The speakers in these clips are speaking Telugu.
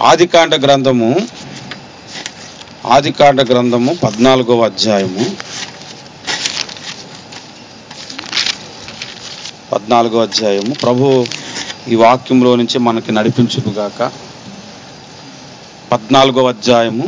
ఆదికాండ గ్రంథము ఆదికాండ గ్రంథము పద్నాలుగవ అధ్యాయము పద్నాలుగో అధ్యాయము ప్రభు ఈ వాక్యంలో నుంచి మనకి నడిపించుగాక పద్నాలుగో అధ్యాయము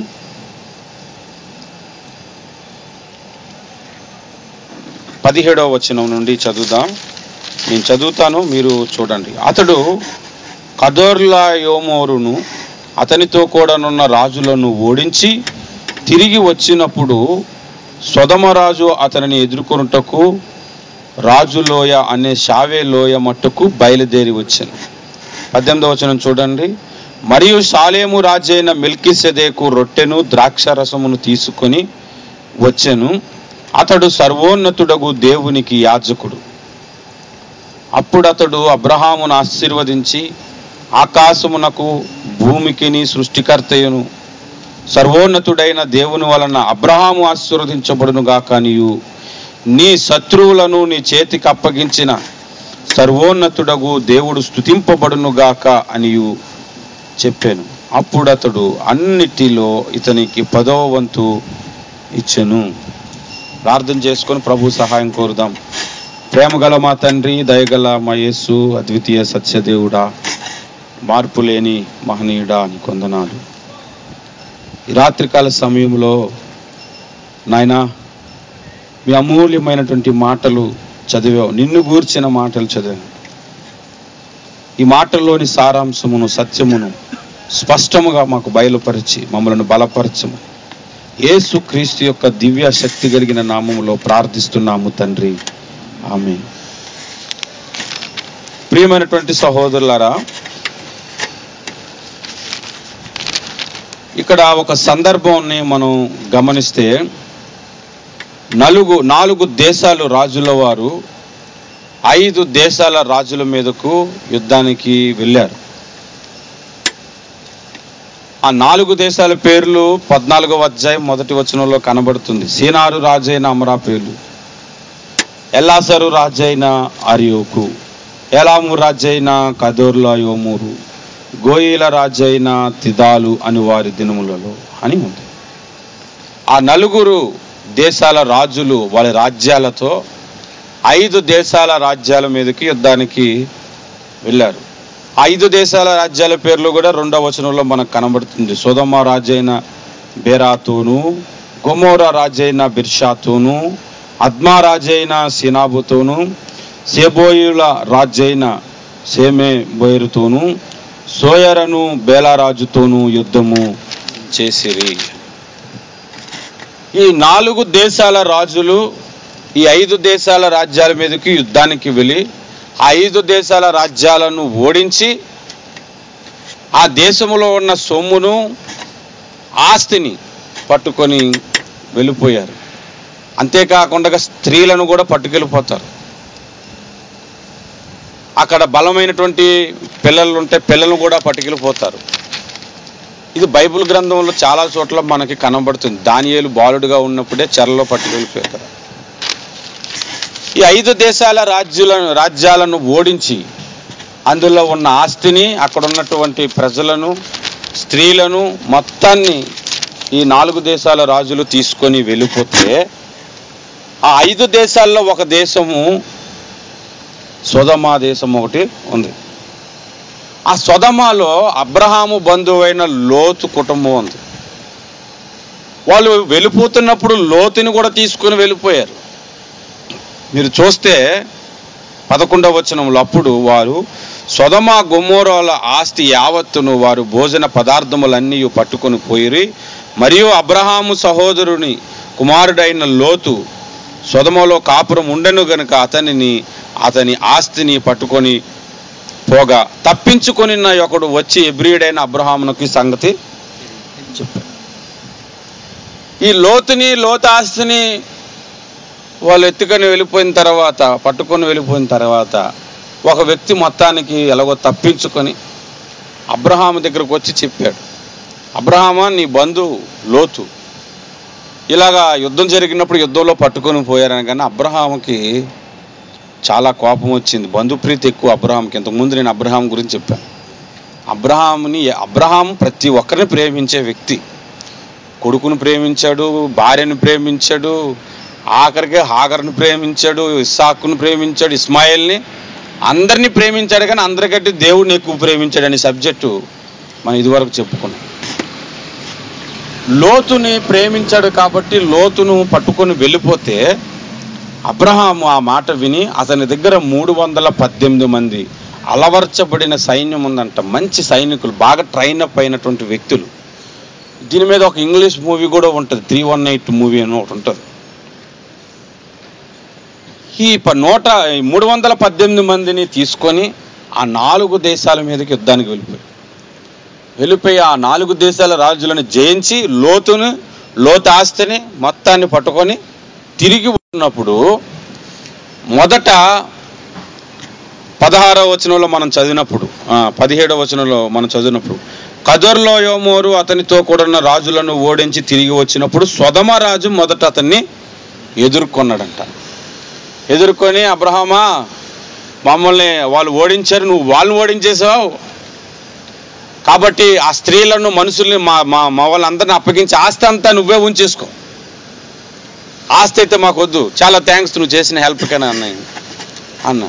పదిహేడవ వచనం నుండి చదువుదాం నేను చదువుతాను మీరు చూడండి అతడు కదోర్లా యోమోరును అతనితో కూడానున్న రాజులను ఓడించి తిరిగి వచ్చినప్పుడు సొదమరాజు అతనిని ఎదుర్కొనుటకు రాజులోయ అనే షావే లోయ మట్టుకు బయలుదేరి వచ్చాను పద్దెనిమిదవ వచనం చూడండి మరియు షాలేము రాజైన మిల్కిసెదేకు రొట్టెను ద్రాక్ష రసమును తీసుకొని వచ్చెను అతడు సర్వోన్నతుడగు దేవునికి యాజకుడు అప్పుడు అతడు అబ్రహామును ఆశీర్వదించి ఆకాశమునకు భూమికిని సృష్టికర్తయును సర్వోన్నతుడైన దేవుని వలన అబ్రహాము ఆశీర్వదించబడును గాక నీయు నీ శత్రువులను నీ చేతికి అప్పగించిన సర్వోన్నతుడగు దేవుడు స్తుతింపబడును గాక అనియు చెప్పాను అప్పుడు అతడు అన్నిటిలో ఇతనికి పదవ వంతు ఇచ్చెను ప్రార్థన చేసుకొని ప్రభు సహాయం కోరుదాం ప్రేమగల మా తండ్రి దయగల మా యేసు అద్వితీయ సత్యదేవుడా మార్పు లేని మహనీయుడా అని కొందనాలు ఈ రాత్రికాల సమయంలో నాయనా మీ అమూల్యమైనటువంటి మాటలు చదివావు నిన్ను గూర్చిన మాటలు చదివాను ఈ మాటల్లోని సారాంశమును సత్యమును స్పష్టముగా మాకు బయలుపరిచి మమ్మల్ని బలపరచము యేసు క్రీస్తు యొక్క దివ్య శక్తి కలిగిన నామములో ప్రార్థిస్తున్నాము తండ్రి ఆమె ప్రియమైనటువంటి సహోదరులారా ఇక్కడ ఒక సందర్భాన్ని మనం గమనిస్తే నలుగు నాలుగు దేశాలు రాజుల వారు ఐదు దేశాల రాజుల మీదకు యుద్ధానికి వెళ్ళారు ఆ నాలుగు దేశాల పేర్లు పద్నాలుగవ అధ్యాయం మొదటి వచనంలో కనబడుతుంది సీనారు రాజైన అమరాపేలు ఎల్లాసరు రాజైన అరియోకు ఎలాము రాజైన కదోర్ల యోమూరు గోయిల రాజైన తిదాలు అని వారి దినములలో అని ఉంది ఆ నలుగురు దేశాల రాజులు వాళ్ళ రాజ్యాలతో ఐదు దేశాల రాజ్యాల మీదకి యుద్ధానికి వెళ్ళారు ఐదు దేశాల రాజ్యాల పేర్లు కూడా రెండవ వచనంలో మనకు కనబడుతుంది సోదమ రాజైన బెరాతోను గొమోరా రాజైన బిర్షాతోను అద్మా రాజైన సినాబుతోను సేబోయుల రాజైన సేమే బోయరుతోను సోయరను బేలారాజుతోనూ యుద్ధము చేసిరి ఈ నాలుగు దేశాల రాజులు ఈ ఐదు దేశాల రాజ్యాల మీదకి యుద్ధానికి వెళ్ళి ఆ ఐదు దేశాల రాజ్యాలను ఓడించి ఆ దేశంలో ఉన్న సొమ్మును ఆస్తిని పట్టుకొని వెళ్ళిపోయారు అంతేకాకుండా స్త్రీలను కూడా పట్టుకెళ్ళిపోతారు అక్కడ బలమైనటువంటి పిల్లలు ఉంటే పిల్లలను కూడా పట్టుకెళ్ళిపోతారు ఇది బైబిల్ గ్రంథంలో చాలా చోట్ల మనకి కనబడుతుంది దానియేలు బాలుడుగా ఉన్నప్పుడే చెరలో పట్టుకెళ్ళిపోతారు ఈ ఐదు దేశాల రాజ్యులను రాజ్యాలను ఓడించి అందులో ఉన్న ఆస్తిని అక్కడ ఉన్నటువంటి ప్రజలను స్త్రీలను మొత్తాన్ని ఈ నాలుగు దేశాల రాజులు తీసుకొని వెళ్ళిపోతే ఆ ఐదు దేశాల్లో ఒక దేశము సొదమా దేశం ఒకటి ఉంది ఆ సొదమాలో అబ్రహాము బంధువైన లోతు కుటుంబం ఉంది వాళ్ళు వెళ్ళిపోతున్నప్పుడు లోతుని కూడా తీసుకొని వెళ్ళిపోయారు మీరు చూస్తే పదకొండవ వచనంలో అప్పుడు వారు సొదమ గుమ్మోరాల ఆస్తి యావత్తును వారు భోజన పదార్థములన్నీ పట్టుకొని పోయిరి మరియు అబ్రహాము సహోదరుని కుమారుడైన లోతు సొదమలో కాపురం ఉండెను గనుక అతనిని అతని ఆస్తిని పట్టుకొని పోగా తప్పించుకొని నా ఒకడు వచ్చి ఎబ్రియుడైన అబ్రహామునకు ఈ సంగతి చెప్పాడు ఈ లోతుని లోతు ఆస్తిని వాళ్ళు ఎత్తుకొని వెళ్ళిపోయిన తర్వాత పట్టుకొని వెళ్ళిపోయిన తర్వాత ఒక వ్యక్తి మొత్తానికి ఎలాగో తప్పించుకొని అబ్రహాము దగ్గరకు వచ్చి చెప్పాడు అబ్రహామా నీ బంధువు లోతు ఇలాగా యుద్ధం జరిగినప్పుడు యుద్ధంలో పట్టుకొని పోయారని కానీ అబ్రహాముకి చాలా కోపం వచ్చింది బంధుప్రీతి ఎక్కువ అబ్రహాంకి ఇంతకుముందు నేను అబ్రహాం గురించి చెప్పాను అబ్రహాముని అబ్రహాం ప్రతి ఒక్కరిని ప్రేమించే వ్యక్తి కొడుకును ప్రేమించాడు భార్యను ప్రేమించాడు ఆఖరికి హాగర్ను ప్రేమించాడు ఇస్సాకును ప్రేమించాడు ఇస్మాయిల్ని అందరినీ ప్రేమించాడు కానీ అందరికంటే దేవుడిని ఎక్కువ ప్రేమించాడు అనే సబ్జెక్టు మనం ఇదివరకు చెప్పుకున్నాం లోతుని ప్రేమించాడు కాబట్టి లోతును పట్టుకొని వెళ్ళిపోతే అబ్రహాము ఆ మాట విని అతని దగ్గర మూడు వందల పద్దెనిమిది మంది అలవర్చబడిన సైన్యం ఉందంట మంచి సైనికులు బాగా ట్రైన్ అప్ అయినటువంటి వ్యక్తులు దీని మీద ఒక ఇంగ్లీష్ మూవీ కూడా ఉంటుంది త్రీ వన్ ఎయిట్ మూవీ అని ఒకటి ఉంటుంది ఈ ప- నూట ఈ మూడు వందల పద్దెనిమిది మందిని తీసుకొని ఆ నాలుగు దేశాల మీదకి యుద్ధానికి వెళ్ళిపోయి వెళ్ళిపోయి ఆ నాలుగు దేశాల రాజులను జయించి లోతును లోతు ఆస్తిని మొత్తాన్ని పట్టుకొని తిరిగి ఉన్నప్పుడు మొదట పదహారవ వచనంలో మనం చదివినప్పుడు ఆ, పదిహేడవ వచనంలో మనం చదివినప్పుడు కదర్లో యోమోరు అతనితో కూడిన రాజులను ఓడించి తిరిగి వచ్చినప్పుడు స్వదమ రాజు మొదట అతన్ని ఎదుర్కొన్నాడంట ఎదుర్కొని అబ్రహమా మమ్మల్ని వాళ్ళు ఓడించారు నువ్వు వాళ్ళని ఓడించేసావు కాబట్టి ఆ స్త్రీలను మనుషుల్ని మా మా మా వాళ్ళందరిని అప్పగించి ఆస్తి అంతా నువ్వే ఉంచేసుకో ఆస్తి అయితే మాకు వద్దు చాలా థ్యాంక్స్ నువ్వు చేసిన హెల్ప్ కన్నా అన్నయ్య అన్న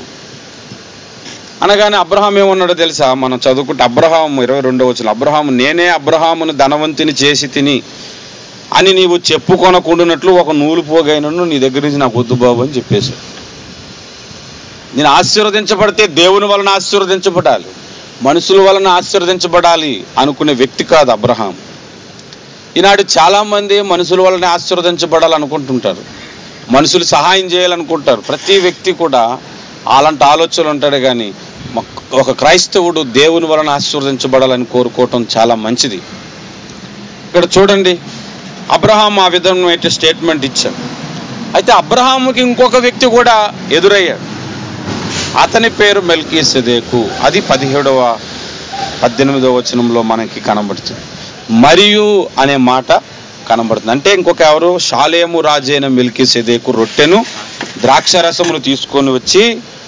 అనగానే అబ్రహాం ఏమన్నాడో తెలుసా మనం చదువుకుంటే అబ్రహాం ఇరవై రెండో వచ్చిన అబ్రహాం నేనే అబ్రహామును ధనవంతుని చేసి తిని అని నీవు చెప్పుకొనకుండానట్లు ఒక నూలు పోగైనను నీ దగ్గర నుంచి నాకు వద్దు బాబు అని చెప్పేశాడు నేను ఆశీర్వదించబడితే దేవుని వలన ఆశీర్వదించబడాలి మనుషుల వలన ఆశీర్వదించబడాలి అనుకునే వ్యక్తి కాదు అబ్రహాం ఈనాడు చాలామంది మనుషుల వలన ఆశీర్వదించబడాలి అనుకుంటుంటారు మనుషులు సహాయం చేయాలనుకుంటారు ప్రతి వ్యక్తి కూడా అలాంటి ఆలోచనలు ఉంటాడు కానీ మ- ఒక క్రైస్తవుడు దేవుని వలన ఆశీర్వదించబడాలని కోరుకోవటం చాలా మంచిది ఇక్కడ చూడండి అబ్రహాం ఆ విధమైన స్టేట్మెంట్ ఇచ్చాడు అయితే అబ్రహాముకి ఇంకొక వ్యక్తి కూడా ఎదురయ్యాడు అతని పేరు మెల్కీ సెదేకు అది పదిహేడవ పద్దెనిమిదవ వచనంలో మనకి కనబడుతుంది మరియు అనే మాట కనబడుతుంది అంటే ఇంకొక ఎవరు షాలేము రాజైన మిల్కీ సెదేకు రొట్టెను ద్రాక్షరసమును తీసుకొని వచ్చి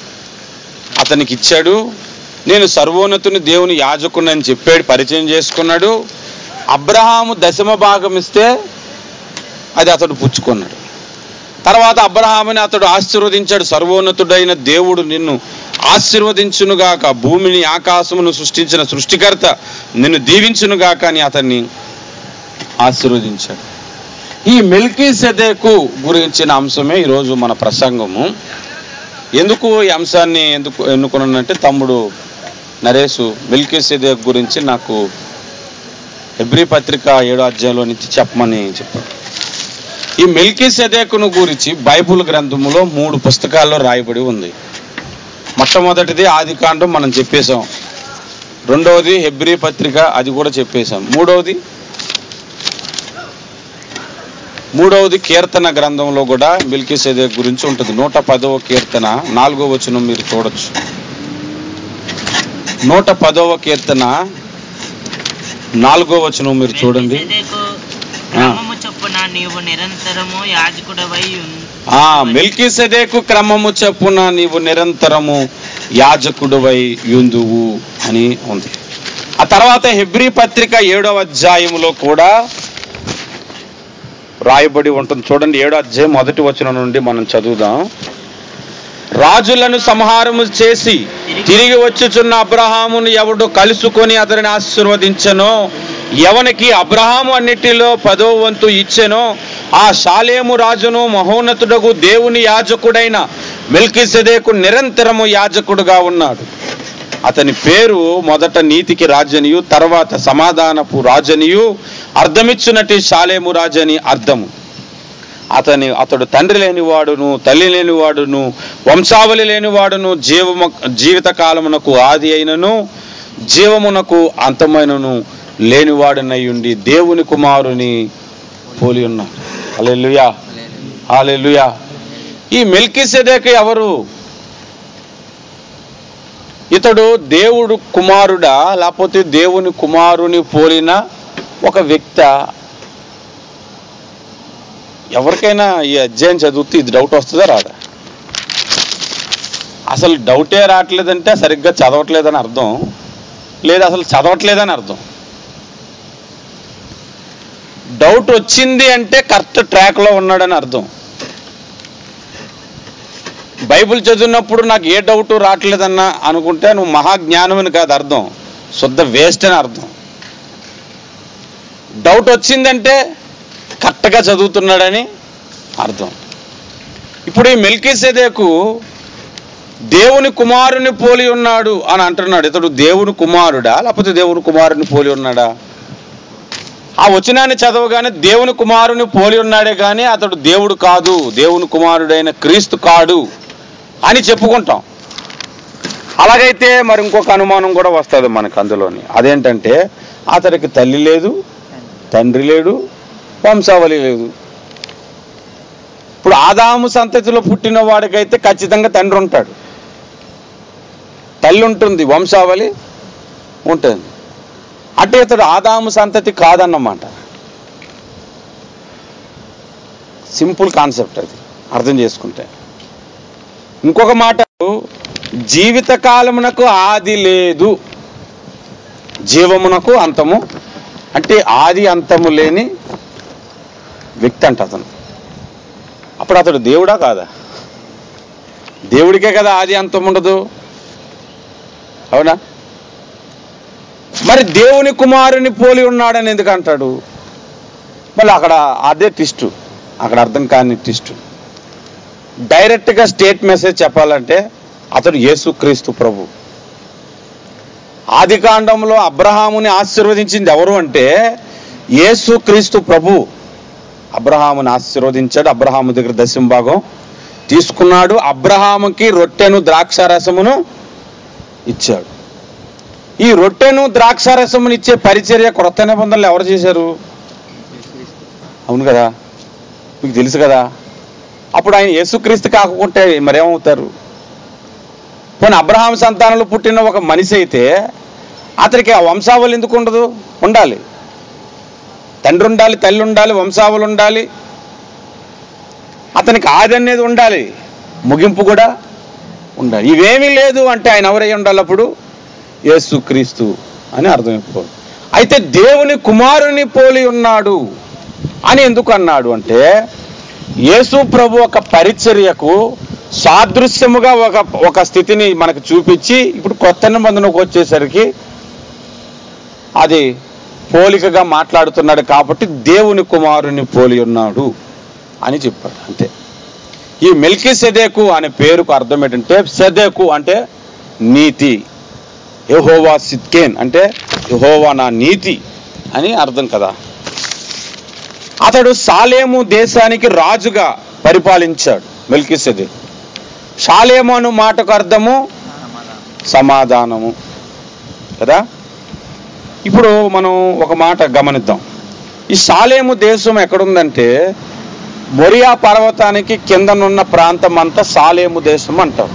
అతనికి ఇచ్చాడు నేను సర్వోన్నతుని దేవుని యాజకుని అని చెప్పాడు పరిచయం చేసుకున్నాడు అబ్రహాము దశమ భాగం ఇస్తే అది అతడు పుచ్చుకున్నాడు తర్వాత అబ్రహాముని అతడు ఆశీర్వదించాడు సర్వోన్నతుడైన దేవుడు నిన్ను ఆశీర్వదించునుగాక భూమిని ఆకాశమును సృష్టించిన సృష్టికర్త నిన్ను దీవించునుగాక అని అతన్ని ఆశీర్వదించాడు ఈ మిల్కీ సెదేకు గురించిన అంశమే ఈరోజు మన ప్రసంగము ఎందుకు ఈ అంశాన్ని ఎందుకు ఎన్నుకున్నానంటే తమ్ముడు నరేష్ మిల్కీ సెదేక్ గురించి నాకు ఎబ్రి పత్రిక ఏడో అధ్యాయంలో నుంచి చెప్పమని చెప్పాడు ఈ మిల్కీ సెదేకును గురించి బైబుల్ గ్రంథములో మూడు పుస్తకాల్లో రాయబడి ఉంది మొట్టమొదటిది ఆది కాండం మనం చెప్పేశాం రెండవది హెబ్రి పత్రిక అది కూడా చెప్పేశాం మూడవది మూడవది కీర్తన గ్రంథంలో కూడా మిల్కీ సెదేక్ గురించి ఉంటుంది నూట పదవ కీర్తన నాలుగో వచనం మీరు చూడొచ్చు నూట పదవ కీర్తన నాలుగో వచనం మీరు చూడండి మెల్కీసెదెకు క్రమము చొప్పున నీవు నిరంతరము యాజకుడవై ఉన్- ఆ మిల్కీ సెదేకు క్రమము చొప్పున నీవు నిరంతరము యాజకుడువై యుందువు అని ఉంది ఆ తర్వాత హెబ్రీ పత్రిక ఏడవ అధ్యాయములో కూడా రాయబడి ఉంటుంది చూడండి ఏడో అధ్యాయం మొదటి వచనం నుండి మనం చదువుదాం రాజులను సంహారము చేసి తిరిగి వచ్చుచున్న అబ్రహామును ఎవడు కలుసుకొని అతనిని ఆశీర్వదించనో ఎవనికి అబ్రహాము అన్నిటిలో పదో వంతు ఇచ్చెనో ఆ షాలేము రాజును మహోన్నతుడగు దేవుని యాజకుడైన మెల్కిసెదేకు నిరంతరము యాజకుడుగా ఉన్నాడు అతని పేరు మొదట నీతికి రాజనియు తర్వాత సమాధానపు రాజనియు అర్థమిచ్చునటి షాలేము రాజని అర్థము అతని అతడు తండ్రి లేనివాడును తల్లి లేనివాడును వంశావళి లేనివాడును జీవము జీవిత కాలమునకు ఆది అయినను జీవమునకు అంతమైనను లేనివాడునై ఉండి దేవుని కుమారుని పోలి ఉన్నాడు హల్లెలూయా హల్లెలూయా ఈ మెల్కిసెదెకు ఎవరు ఇతడు దేవుడు కుమారుడా లేకపోతే దేవుని కుమారుని పోలిన ఒక వ్యక్త ఎవరికైనా ఈ అధ్యాయం చదివితే ఇది డౌట్ వస్తుందా రాదా అసలు డౌటే రావట్లేదంటే సరిగ్గా చదవట్లేదని అర్థం లేదా అసలు చదవట్లేదని అర్థం డౌట్ వచ్చింది అంటే కరెక్ట్ ట్రాక్లో ఉన్నాడని అర్థం బైబిల్ చదివినప్పుడు నాకు ఏ డౌట్ రావట్లేదన్నా అనుకుంటే నువ్వు మహాజ్ఞానమని కాదు అర్థం శుద్ధ వేస్ట్ అని అర్థం డౌట్ వచ్చిందంటే కరెక్ట్గా చదువుతున్నాడని అర్థం ఇప్పుడు ఈ మెల్కిసెదేకు దేవుని కుమారుని పోలి ఉన్నాడు అని అంటున్నాడు ఇతడు దేవుని కుమారుడా లేకపోతే దేవుని కుమారుని పోలి ఉన్నాడా ఆ వచనాన్ని చదవగానే దేవుని కుమారుని పోలి ఉన్నాడే కానీ అతడు దేవుడు కాదు దేవుని కుమారుడైన క్రీస్తు కాడు అని చెప్పుకుంటాం అలాగైతే మరి ఇంకొక అనుమానం కూడా వస్తుంది మనకు అందులోని అదేంటంటే అతడికి తల్లి లేదు తండ్రి లేడు వంశావళి లేదు ఇప్పుడు ఆదాము సంతతిలో పుట్టిన వాడికైతే ఖచ్చితంగా తండ్రి ఉంటాడు తల్లి ఉంటుంది వంశావళి ఉంటుంది అంటే ఇతడు ఆదాము సంతతి కాదన్నమాట సింపుల్ కాన్సెప్ట్ అది అర్థం చేసుకుంటే ఇంకొక మాట జీవిత కాలమునకు ఆది లేదు జీవమునకు అంతము అంటే ఆది అంతము లేని వ్యక్తి అంట అతను అప్పుడు అతడు దేవుడా కాదా దేవుడికే కదా ఆది అంతం ఉండదు అవునా మరి దేవుని కుమారుని పోలి ఉన్నాడని ఎందుకు అంటాడు మళ్ళీ అక్కడ అదే ట్విస్ట్ అక్కడ అర్థం కాని ట్విస్ట్ డైరెక్ట్గా స్టేట్ మెసేజ్ చెప్పాలంటే అతడు యేసుక్రీస్తు ప్రభు ఆది కాండంలో అబ్రహాముని ఆశీర్వదించింది ఎవరు అంటే యేసుక్రీస్తు ప్రభు అబ్రహాముని ఆశీర్వదించాడు అబ్రహాము దగ్గర దశం భాగం తీసుకున్నాడు అబ్రహాముకి రొట్టెను ద్రాక్షారసమును ఇచ్చాడు ఈ రొట్టెను ద్రాక్షారసమును ఇచ్చే పరిచర్య క్రొత్త నిబంధనలు ఎవరు చేశారు అవును కదా మీకు తెలుసు కదా అప్పుడు ఆయన యేసుక్రీస్తు కాకుంటే మరేమవుతారు పోనీ అబ్రహాం సంతానంలో పుట్టిన ఒక మనిషి అయితే అతనికి ఆ వంశావళి ఎందుకు ఉండదు ఉండాలి తండ్రి ఉండాలి తల్లి ఉండాలి వంశావళి ఉండాలి అతనికి ఆది అనేది ఉండాలి ముగింపు కూడా ఉండాలి ఇవేమీ లేదు అంటే ఆయన ఎవరై ఉండాలి అప్పుడు యేసుక్రీస్తు అని అర్థమైపోదు అయితే దేవుని కుమారుని పోలి ఉన్నాడు అని ఎందుకు అన్నాడు అంటే యేసు ప్రభు ఒక పరిచర్యకు సాదృశ్యముగా ఒక ఒక స్థితిని మనకు చూపించి ఇప్పుడు కొత్త నిబంధనకు వచ్చేసరికి అది పోలికగా మాట్లాడుతున్నాడు కాబట్టి దేవుని కుమారుని పోలి ఉన్నాడు అని చెప్పాడు అంతే ఈ మెల్కి సెదేకు అనే పేరుకు అర్థం ఏంటంటే సెదేకు అంటే నీతి యహోవా సిద్కేన్ అంటే యహోవా నా నీతి అని అర్థం కదా అతడు సాలేము దేశానికి రాజుగా పరిపాలించాడు మెల్కిసెదే షాలేము అను మాటకు అర్థము సమాధానము కదా ఇప్పుడు మనం ఒక మాట గమనిద్దాం ఈ షాలేము దేశం ఎక్కడుందంటే మొరియా పర్వతానికి కిందనున్న ప్రాంతం అంతా సాలేము దేశం అంటారు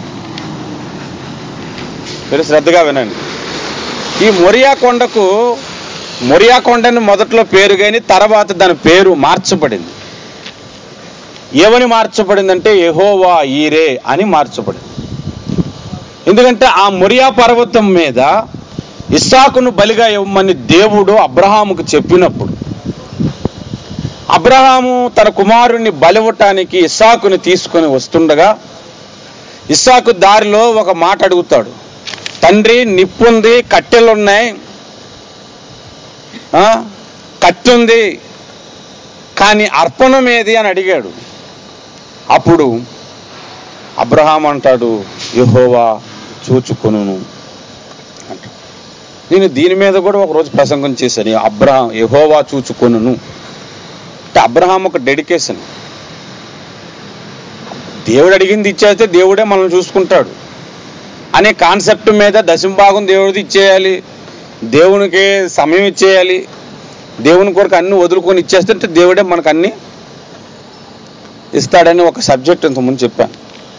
మీరు శ్రద్ధగా వినండి ఈ మొరియా కొండకు మొరియా కొండని మొదట్లో పేరు కానీ తర్వాత దాని పేరు మార్చబడింది ఏమని మార్చబడిందంటే యెహోవా ఈరే అని మార్చబడింది ఎందుకంటే ఆ మొరియా పర్వతం మీద ఇస్సాకును బలిగా ఇవ్వమని దేవుడు అబ్రహాముకు చెప్పినప్పుడు అబ్రహాము తన కుమారుణ్ణి బలివ్వటానికి ఇస్సాకుని తీసుకొని వస్తుండగా ఇస్సాకు దారిలో ఒక మాట అడుగుతాడు తండ్రి నిప్పుంది కట్టెలున్నాయి ఆ, కత్తి ఉంది కానీ అర్పణం ఏది అని అడిగాడు అప్పుడు అబ్రహాం అంటాడు యెహోవా చూచుకొనును అంటాడు నేను దీని మీద కూడా ఒకరోజు ప్రసంగం చేశాను అబ్రహాం యెహోవా చూచుకొనును అంటే అబ్రహాం ఒక డెడికేషన్ దేవుడు అడిగింది ఇచ్చేస్తే దేవుడే మనల్ని చూసుకుంటాడు అనే కాన్సెప్ట్ మీద దశంభాగం దేవుడిది ఇచ్చేయాలి దేవునికి సమయం ఇచ్చేయాలి దేవుని కొరకు అన్ని వదులుకొని ఇచ్చేస్తుంటే దేవుడే మనకు అన్ని ఇస్తాడని ఒక సబ్జెక్ట్ ఇంతకుముందు చెప్పాను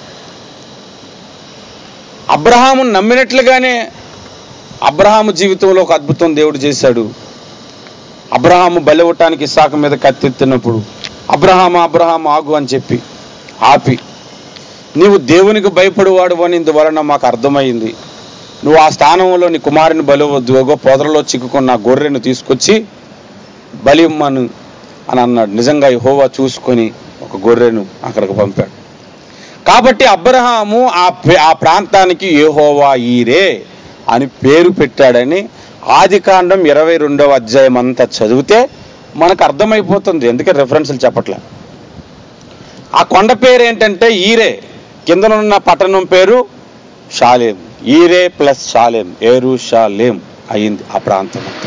అబ్రహాము నమ్మినట్లుగానే అబ్రహాము జీవితంలో ఒక అద్భుతం దేవుడు చేశాడు అబ్రహాము బలివ్వటానికి ఇసాక మీద కత్తెత్తినప్పుడు అబ్రహాము అబ్రహాము ఆగు అని చెప్పి ఆపి నీవు దేవునికి భయపడేవాడు అని ఇందువలన మాకు అర్థమైంది నువ్వు ఆ స్థానంలో నీ కుమారుని బలివద్దు ఎగో పొదరలో చిక్కుకున్న ఆ గొర్రెను తీసుకొచ్చి బలి ఇమ్మను అని అన్నాడు నిజంగా యెహోవా చూసుకొని ఒక గొర్రెను అక్కడికి పంపాడు కాబట్టి అబ్రహాము ఆ పే- ఆ ప్రాంతానికి యెహోవా ఈరే అని పేరు పెట్టాడని ఆదికాండం ఇరవై రెండవ అధ్యాయం అంతా చదివితే మనకు అర్థమైపోతుంది ఎందుకే రెఫరెన్స్లు చెప్పట్లే ఆ కొండ పేరు ఏంటంటే ఈరే కిందనున్న పట్టణం పేరు షాలేం ఈరే ప్లస్ షాలేం ఏరు షాలేం అయింది ఆ ప్రాంతం అంతా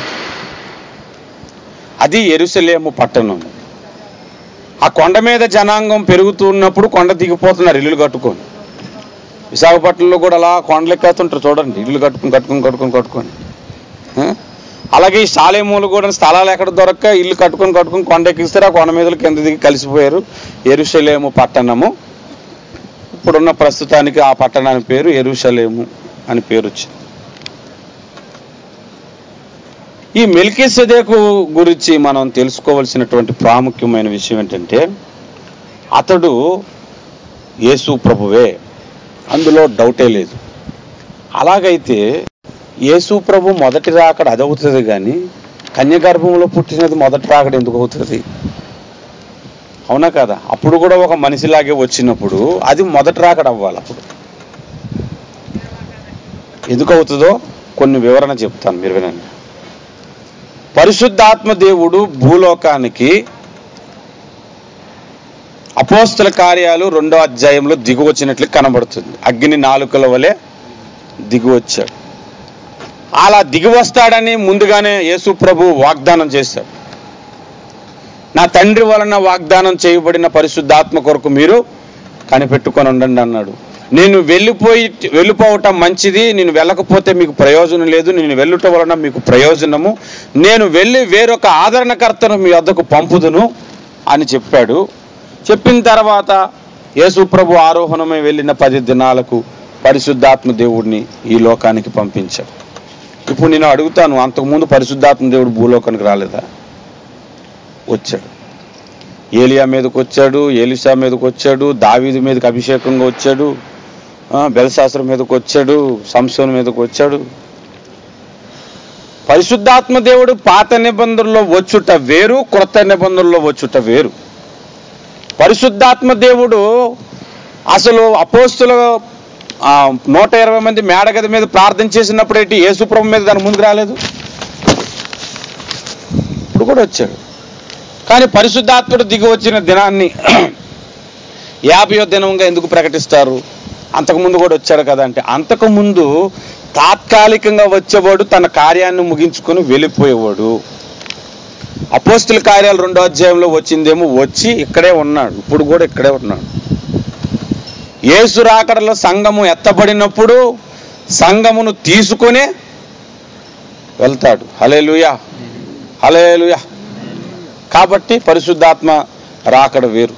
అది ఎరుసలేము పట్టణం ఆ కొండ మీద జనాంగం పెరుగుతున్నప్పుడు కొండ దిగిపోతున్నారు ఇల్లులు కట్టుకొని విశాఖపట్నంలో కూడా అలా కొండలు ఎక్కేస్తుంటారు చూడండి ఇల్లు కట్టుకుని కట్టుకుని కట్టుకుని కట్టుకొని ఆ? అలాగే ఈ సాలేమూలు కూడా స్థలాలు ఎక్కడ దొరక్క ఇల్లు కట్టుకొని కట్టుకుని కొండ ఎక్కిస్తారు ఆ కొండ మీద కింద దిగి కలిసిపోయారు ఎరుసలేము పట్టణము ఇప్పుడున్న ప్రస్తుతానికి ఆ పట్టణానికి పేరు ఎరుసలేము అని పేరు వచ్చింది ఈ మెల్కిసెదేకు గురించి మనం తెలుసుకోవలసినటువంటి ప్రాముఖ్యమైన విషయం ఏంటంటే అతడు యేసు ప్రభువే అందులో డౌటే లేదు అలాగైతే యేసు ప్రభు మొదటి రాకడ అది అవుతుంది కానీ కన్యగర్భంలో పుట్టినది మొదటి రాకడ ఎందుకు అవుతుంది అవునా కదా అప్పుడు కూడా ఒక మనిషిలాగే వచ్చినప్పుడు అది మొదటి రాకడ అవ్వాలి అప్పుడు ఎందుకు అవుతుందో కొన్ని వివరణ చెప్తాను మీరు వినండి పరిశుద్ధాత్మ దేవుడు భూలోకానికి అపోస్తల కార్యాలు రెండో అధ్యాయంలో దిగు వచ్చినట్లు కనబడుతుంది అగ్ని నాలుకల వలె దిగి వచ్చాడు అలా దిగి వస్తాడని ముందుగానే యేసు ప్రభు వాగ్దానం చేశాడు నా తండ్రి వలన వాగ్దానం చేయబడిన పరిశుద్ధాత్మ కొరకు మీరు కనిపెట్టుకొని ఉండండి అన్నాడు నేను వెళ్ళిపోయి వెళ్ళిపోవటం మంచిది నేను వెళ్ళకపోతే మీకు ప్రయోజనం లేదు నేను వెళ్ళుట వలన మీకు ప్రయోజనము నేను వెళ్ళి వేరొక ఆదరణకర్తను మీ వద్దకు పంపుదును అని చెప్పాడు చెప్పిన తర్వాత యేసు ప్రభు ఆరోహణమై వెళ్ళిన పది దినాలకు పరిశుద్ధాత్మ దేవుడిని ఈ లోకానికి పంపించాడు ఇప్పుడు నేను అడుగుతాను అంతకుముందు పరిశుద్ధాత్మ దేవుడు భూలోకానికి రాలేదా వచ్చాడు ఏలియా మీదకి వచ్చాడు ఏలిసా మీదకి వచ్చాడు దావీదు మీదకి అభిషేకంగా వచ్చాడు ఆ, బెల్శాస్త్రం మీదకి వచ్చాడు సంసోన్ మీదకి వచ్చాడు పరిశుద్ధాత్మ దేవుడు పాత నిబంధనలో వచ్చుట వేరు క్రొత్త నిబంధనలో వచ్చుట వేరు పరిశుద్ధాత్మ దేవుడు అసలు అపోస్తుల ఆ, నూట ఇరవై మంది మేడగది మీద ప్రార్థన చేసినప్పుడు ఏంటి యేసుప్రభు మీద దాని ముందుకు రాలేదు ఇప్పుడు కూడా వచ్చాడు కానీ పరిశుద్ధాత్ముడు దిగి వచ్చిన దినాన్ని యాభయో దినంగా ఎందుకు ప్రకటిస్తారు అంతకుముందు కూడా వచ్చాడు కదా అంటే అంతకుముందు తాత్కాలికంగా వచ్చేవాడు తన కార్యాన్ని ముగించుకొని వెళ్ళిపోయేవాడు అపోస్తుల కార్యాలు రెండో అధ్యాయంలో వచ్చిందేమో వచ్చి ఇక్కడే ఉన్నాడు ఇప్పుడు కూడా ఇక్కడే ఉన్నాడు యేసు రాకడలో సంఘము ఎత్తబడినప్పుడు సంఘమును తీసుకునే వెళ్తాడు హలేలుయా హలేలుయా కాబట్టి పరిశుద్ధాత్మ రాకడ వేరు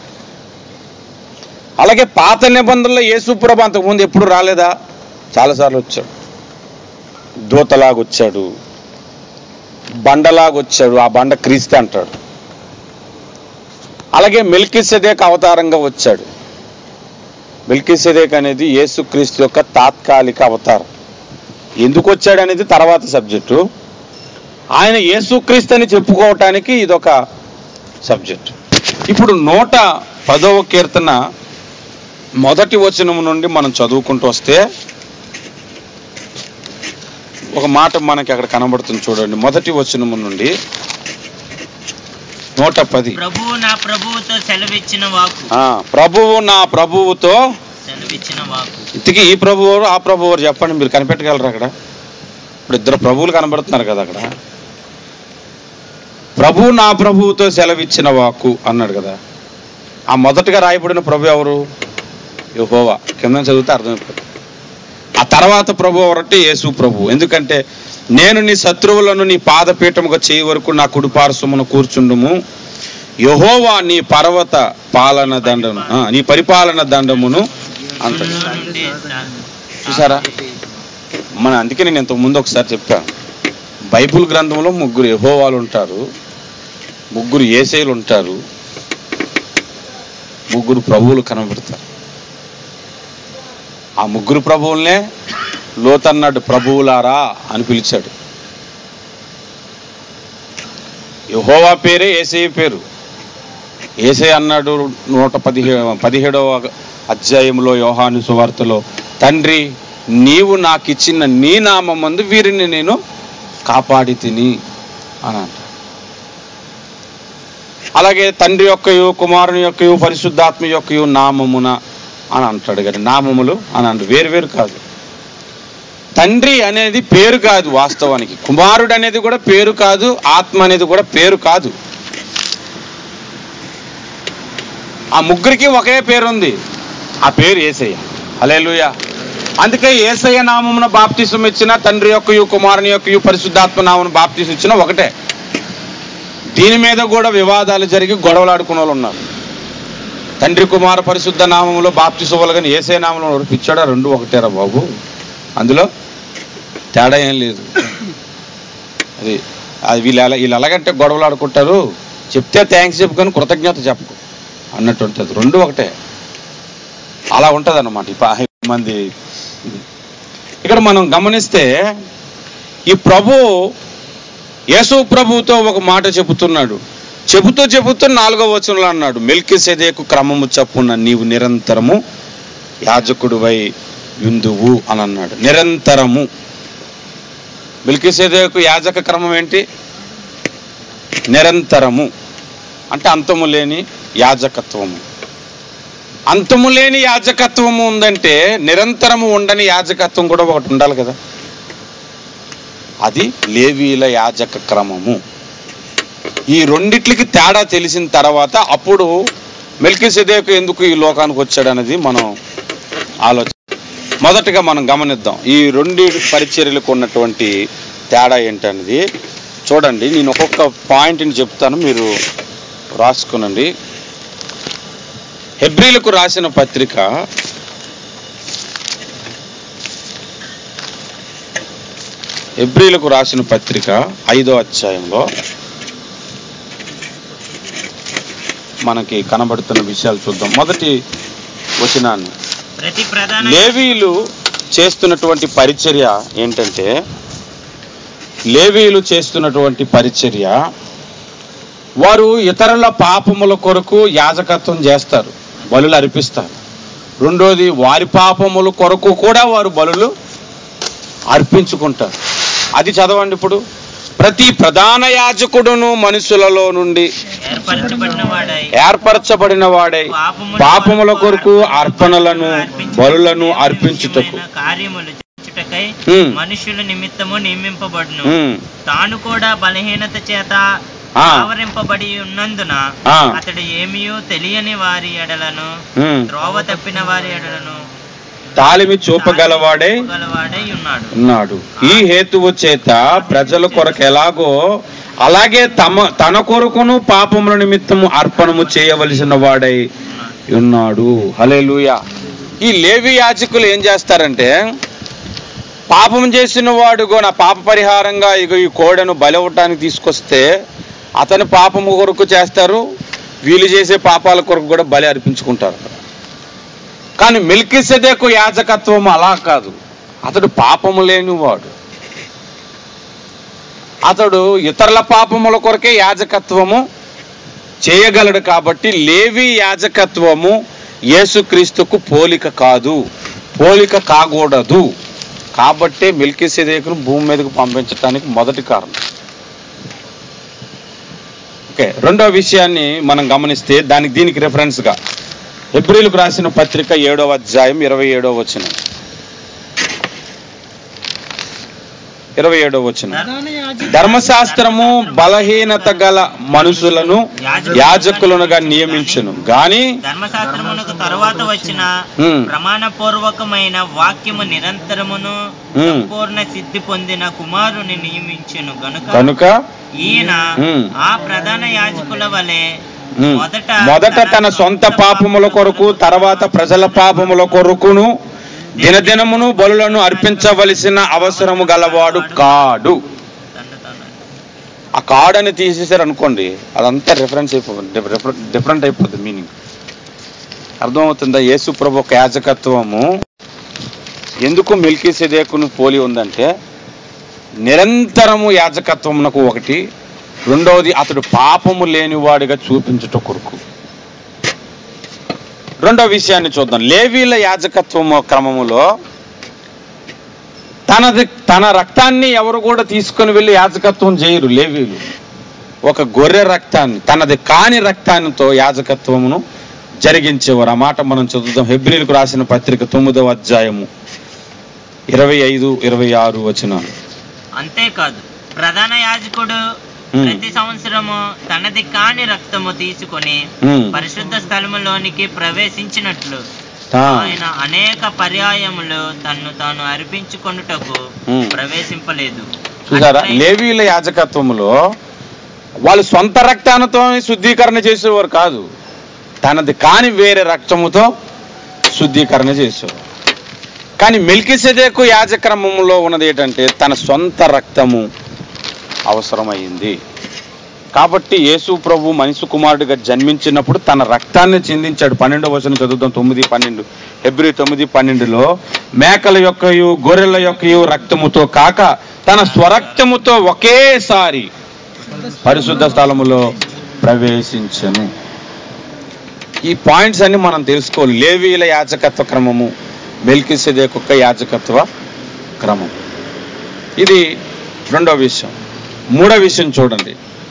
అలాగే పాత నిబంధనలో యేసుప్రభు అంతకుముందు ఎప్పుడు రాలేదా చాలాసార్లు వచ్చాడు దూతలాగొచ్చాడు బండలాగొచ్చాడు ఆ బండ క్రీస్తే అంటాడు అలాగే మిల్కిసెదేక్ అవతారంగా వచ్చాడు మిల్కిసెదేక్ అనేది యేసుక్రీస్తు యొక్క తాత్కాలిక అవతారం ఎందుకు వచ్చాడు అనేది తర్వాత సబ్జెక్టు ఆయన యేసుక్రీస్తు అని చెప్పుకోవటానికి ఇదొక సబ్జెక్ట్ ఇప్పుడు నూట పదవ కీర్తన మొదటి వచనం నుండి మనం చదువుకుంటూ వస్తే ఒక మాట మనకి అక్కడ కనబడుతుంది చూడండి మొదటి వచనము నుండి నూట పది ప్రభువు నా ప్రభువుతో సెలవిచ్చిన వాకు ఆ, ప్రభువు నా ప్రభువుతో సెలవిచ్చిన వాకు ఇంతకీ ఈ ప్రభువు ఎవరు, ఆ ప్రభువు ఎవరు చెప్పండి మీరు కనిపెట్టగలరు అక్కడ ఇప్పుడు ఇద్దరు ప్రభువులు కనబడుతున్నారు కదా అక్కడ ప్రభు నా ప్రభువుతో సెలవిచ్చిన వాక్కు అన్నాడు కదా ఆ మొదటగా రాయబడిన ప్రభు ఎవరు యెహోవా కింద చదివితే అర్థమైపోతుంది ఆ తర్వాత ప్రభు ఎవరంటే యేసు ప్రభు ఎందుకంటే నేను నీ శత్రువులను నీ పాదపీఠముగా చేయి వరకు నా కుడిపార్శ్వమును కూర్చుండుము యెహోవా నీ పర్వత పాలన దండము ఆ, నీ పరిపాలన దండమును అంతటి నుండి నా- చూసారా మన అందుకే నేను ఇంతకు ముందు ఒకసారి చెప్పాను బైబిల్ గ్రంథంలో ముగ్గురు యహోవాలు ఉంటారు ముగ్గురు ఏసైలు ఉంటారు ముగ్గురు ప్రభువులు కనబడతారు ఆ ముగ్గురు ప్రభువులనే లోతన్నాడు ప్రభువులారా అని పిలిచాడు యెహోవా పేరే ఏసయ్య పేరు ఏసే అన్నాడు నూట పదిహే పదిహేడవ అధ్యాయంలో యోహాను సువార్తలో తండ్రి నీవు నాకు ఇచ్చిన నీ నామందు వీరిని నేను కాపాడి తిని అని అంటాడు అలాగే తండ్రి యొక్కయు కుమారుని యొక్కయు పరిశుద్ధాత్మ యొక్కయు నామమున అని అంటాడు కానీ నామములు అని అంటారు వేరు వేరు కాదు తండ్రి అనేది పేరు కాదు వాస్తవానికి కుమారుడు అనేది కూడా పేరు కాదు ఆత్మ అనేది కూడా పేరు కాదు ఆ ముగ్గురికి ఒకే పేరు ఉంది ఆ పేరు ఏసయ్య హల్లెలూయా అందుకే ఏసయ్య నామమున బాప్తిసం ఇచ్చిన తండ్రి యొక్కయు కుమారుని యొక్కయు పరిశుద్ధాత్మ నామమున బాప్తిసం ఇచ్చిన ఒకటే దీని మీద కూడా వివాదాలు జరిగి గొడవలాడుకున్న వాళ్ళు ఉన్నారు తండ్రి కుమార పరిశుద్ధ నామంలో బాప్తిసోవలు కానీ ఏసే నామంలో ఎవరు పిచ్చాడా రెండు ఒకటేరా బాబు అందులో తేడా ఏం లేదు అది అది వీళ్ళు ఎలా వీళ్ళు ఎలాగంటే గొడవలు ఆడుకుంటారు చెప్తే థ్యాంక్స్ చెప్పుకొని కృతజ్ఞత చెప్పకు అన్నట్టు ఉంటుంది రెండు ఒకటే అలా ఉంటుంది అన్నమాట ఈ పా- మంది ఇది. ఇక్కడ మనం గమనిస్తే ఈ ప్రభు యేసు ప్రభుతో ఒక మాట చెబుతున్నాడు చెబుతూ చెబుతూ నాలుగో వచనంలో అన్నాడు మెల్కి సెదేకు క్రమము చప్పున నీవు నిరంతరము యాజకుడువై విందువు అని అన్నాడు నిరంతరము మిల్కి సెదేకు యాజక క్రమం ఏంటి నిరంతరము అంటే అంతము లేని యాజకత్వము అంతము లేని యాజకత్వము ఉందంటే నిరంతరము ఉండని యాజకత్వం కూడా ఒకటి ఉండాలి కదా అది లేవీల యాజక క్రమము ఈ రెండిట్లకి తేడా తెలిసిన తర్వాత అప్పుడు మెల్కి ఎందుకు ఈ లోకానికి వచ్చాడు అనేది మనం ఆలోచన మొదటగా మనం గమనిద్దాం ఈ రెండు పరిచర్యలకు ఉన్నటువంటి తేడా ఏంటనేది చూడండి నేను ఒక్కొక్క పాయింట్ని చెప్తాను మీరు రాసుకునండి హెబ్రిలకు రాసిన పత్రిక హెబ్రిలకు రాసిన పత్రిక ఐదో అధ్యాయంలో మనకి కనబడుతున్న విషయాలు చూద్దాం మొదటి వచనాన్ని ప్రతి ప్రధాన లేవీలు చేస్తున్నటువంటి పరిచర్య ఏంటంటే లేవీలు చేస్తున్నటువంటి పరిచర్య వారు ఇతరుల పాపముల కొరకు యాజకత్వం చేస్తారు బలులు అర్పిస్తారు రెండోది వారి పాపముల కొరకు కూడా వారు బలులు అర్పించుకుంటారు అది చదవండి ఇప్పుడు ప్రతి ప్రధాన యాజకుడును మనుషులలో నుండి ఏర్పరచబడిన వాడై ఏర్పరచబడిన వాడై పాపముల కొరకు అర్పణలను బలులను అర్పించుటకు కార్యములు చేయుటకై హ్మ్. మనుషుల నిమిత్తము నియమింపబడును ఉమ్, తాను కూడా బలహీనత చేత ఆ. ఆవరింపబడి ఉన్నందున ఆ. అతడు ఏమియో తెలియని వారి ఎడలను ఉమ్. త్రోవ తప్పిన వారి ఎడలను తాలిమి చూపగలవాడై గలవాడై ఉన్నాడు ఉన్నాడు ఈ హేతువు చేత ప్రజల కొరకు ఎలాగో అలాగే తమ తన కొరకును పాపముల నిమిత్తము అర్పణము చేయవలసిన వాడై ఉన్నాడు హల్లెలూయా ఈ లేవి యాజకులు ఏం చేస్తారంటే పాపం చేసిన వాడు నా పాప పరిహారంగా ఇగో ఈ కోడను బలవటానికి తీసుకొస్తే అతని పాపము కొరకు చేస్తారు వీళ్ళు చేసే పాపాల కొరకు కూడా బలి అర్పించుకుంటారు కానీ మెల్కిసెదెకు యాజకత్వం అలా కాదు అతడు పాపము లేనివాడు అతడు ఇతరుల పాపముల కొరకే యాజకత్వము చేయగలడు కాబట్టి లేవి యాజకత్వము యేసుక్రీస్తుకు పోలిక కాదు పోలిక కాకూడదు కాబట్టే మెల్కిసెదేకును భూమి మీదకు పంపించడానికి మొదటి కారణం ఓకే రెండో విషయాన్ని మనం గమనిస్తే దానికి దీనికి రెఫరెన్స్గా ఎబ్రిల్కు రాసిన పత్రిక ఏడవ అధ్యాయం ఇరవై ఏడవ వచనం ఇరవై ఏడవ వచనం ధర్మశాస్త్రము బలహీనత గల మనుషులను యాజకులనుగా నియమించును గాని ధర్మశాస్త్రమునకు తరువాత వచ్చిన హ్మ్. ప్రమాణ పూర్వకమైన వాక్యము నిరంతరమును హ్మ్. సంపూర్ణ సిద్ధి పొందిన కుమారుని నియమించెను గనుక కనుక ఈయన హ్మ్. ఆ ప్రధాన యాజకుల వలె ఉమ్, మొదట మొదట తన సొంత పాపముల కొరకు తర్వాత ప్రజల పాపముల కొరకును దినదినమును బలులను అర్పించవలసిన అవసరము గలవాడు కాడు తను తాను ఆ కార్డ్ అని తీసేసారు అనుకోండి అదంతా రిఫరెన్స్ అయిపోతుంది డిఫరెంట్ అయిపోతుంది మీనింగ్ అర్థమవుతుందా యేసు ప్రభు ఒక యాజకత్వము ఎందుకు మిల్కీ సెదేకును పోలి ఉందంటే నిరంతరము యాజకత్వమునకు ఒకటి రెండవది అతడు పాపము లేనివాడిగా చూపించుట కొరకు రెండో విషయాన్ని చూద్దాం లేవీల యాజకత్వము క్రమములో తనది తన రక్తాన్ని ఎవరు కూడా తీసుకొని వెళ్ళి యాజకత్వం చేయరు లేవీలు ఒక గొర్రె రక్తాన్ని తనది కాని రక్తానితో యాజకత్వమును జరిగించేవారు ఆ మాట మనం చదువుదాం హెబ్రిలకు రాసిన పత్రిక తొమ్మిదవ అధ్యాయము ఇరవై ఐదు ఇరవై ఆరు వచనాలు అంతేకాదు ప్రధాన యాజకుడు Hmm. ప్రతి సంవత్సరము తనది కాని రక్తము తీసుకొని ఉమ్. పరిశుద్ధ స్థలములోనికి ప్రవేశించినట్లు ఆ, ఆయన అనేక పర్యాయములు తన్ను తాను అర్పించుకొనుటకు Hmm. ప్రవేశింపలేదు చూసారా అట్లై- లేవీల యాజకత్వములో వాళ్ళు సొంత రక్తాలతో శుద్ధీకరణ చేసేవారు కాదు తనది కాని వేరే రక్తముతో శుద్ధీకరణ చేసేవారు కానీ మెల్కిసెదేకు యాజక్రమంలో ఉన్నది ఏంటంటే తన సొంత రక్తము అవసరమైంది కాబట్టి యేసు ప్రభు మనిషి కుమారుడిగా జన్మించినప్పుడు తన రక్తాన్ని చిందించాడు పన్నెండవ వచనం చదువుతాం తొమ్మిది పన్నెండు ఫిబ్రవరి తొమ్మిది పన్నెండులో మేకల యొక్కయు గొర్రెల యొక్కయు రక్తముతో కాక తన స్వరక్తముతో ఒకేసారి పరిశుద్ధ స్థలములో ప్రవేశించను ఈ పాయింట్స్ అన్ని మనం తెలుసుకోవాలి లేవీల యాజకత్వ క్రమము మెల్కిసెదేకొక్క యాజకత్వ క్రమం ఇది రెండో విషయం మూడో విషయం చూడండి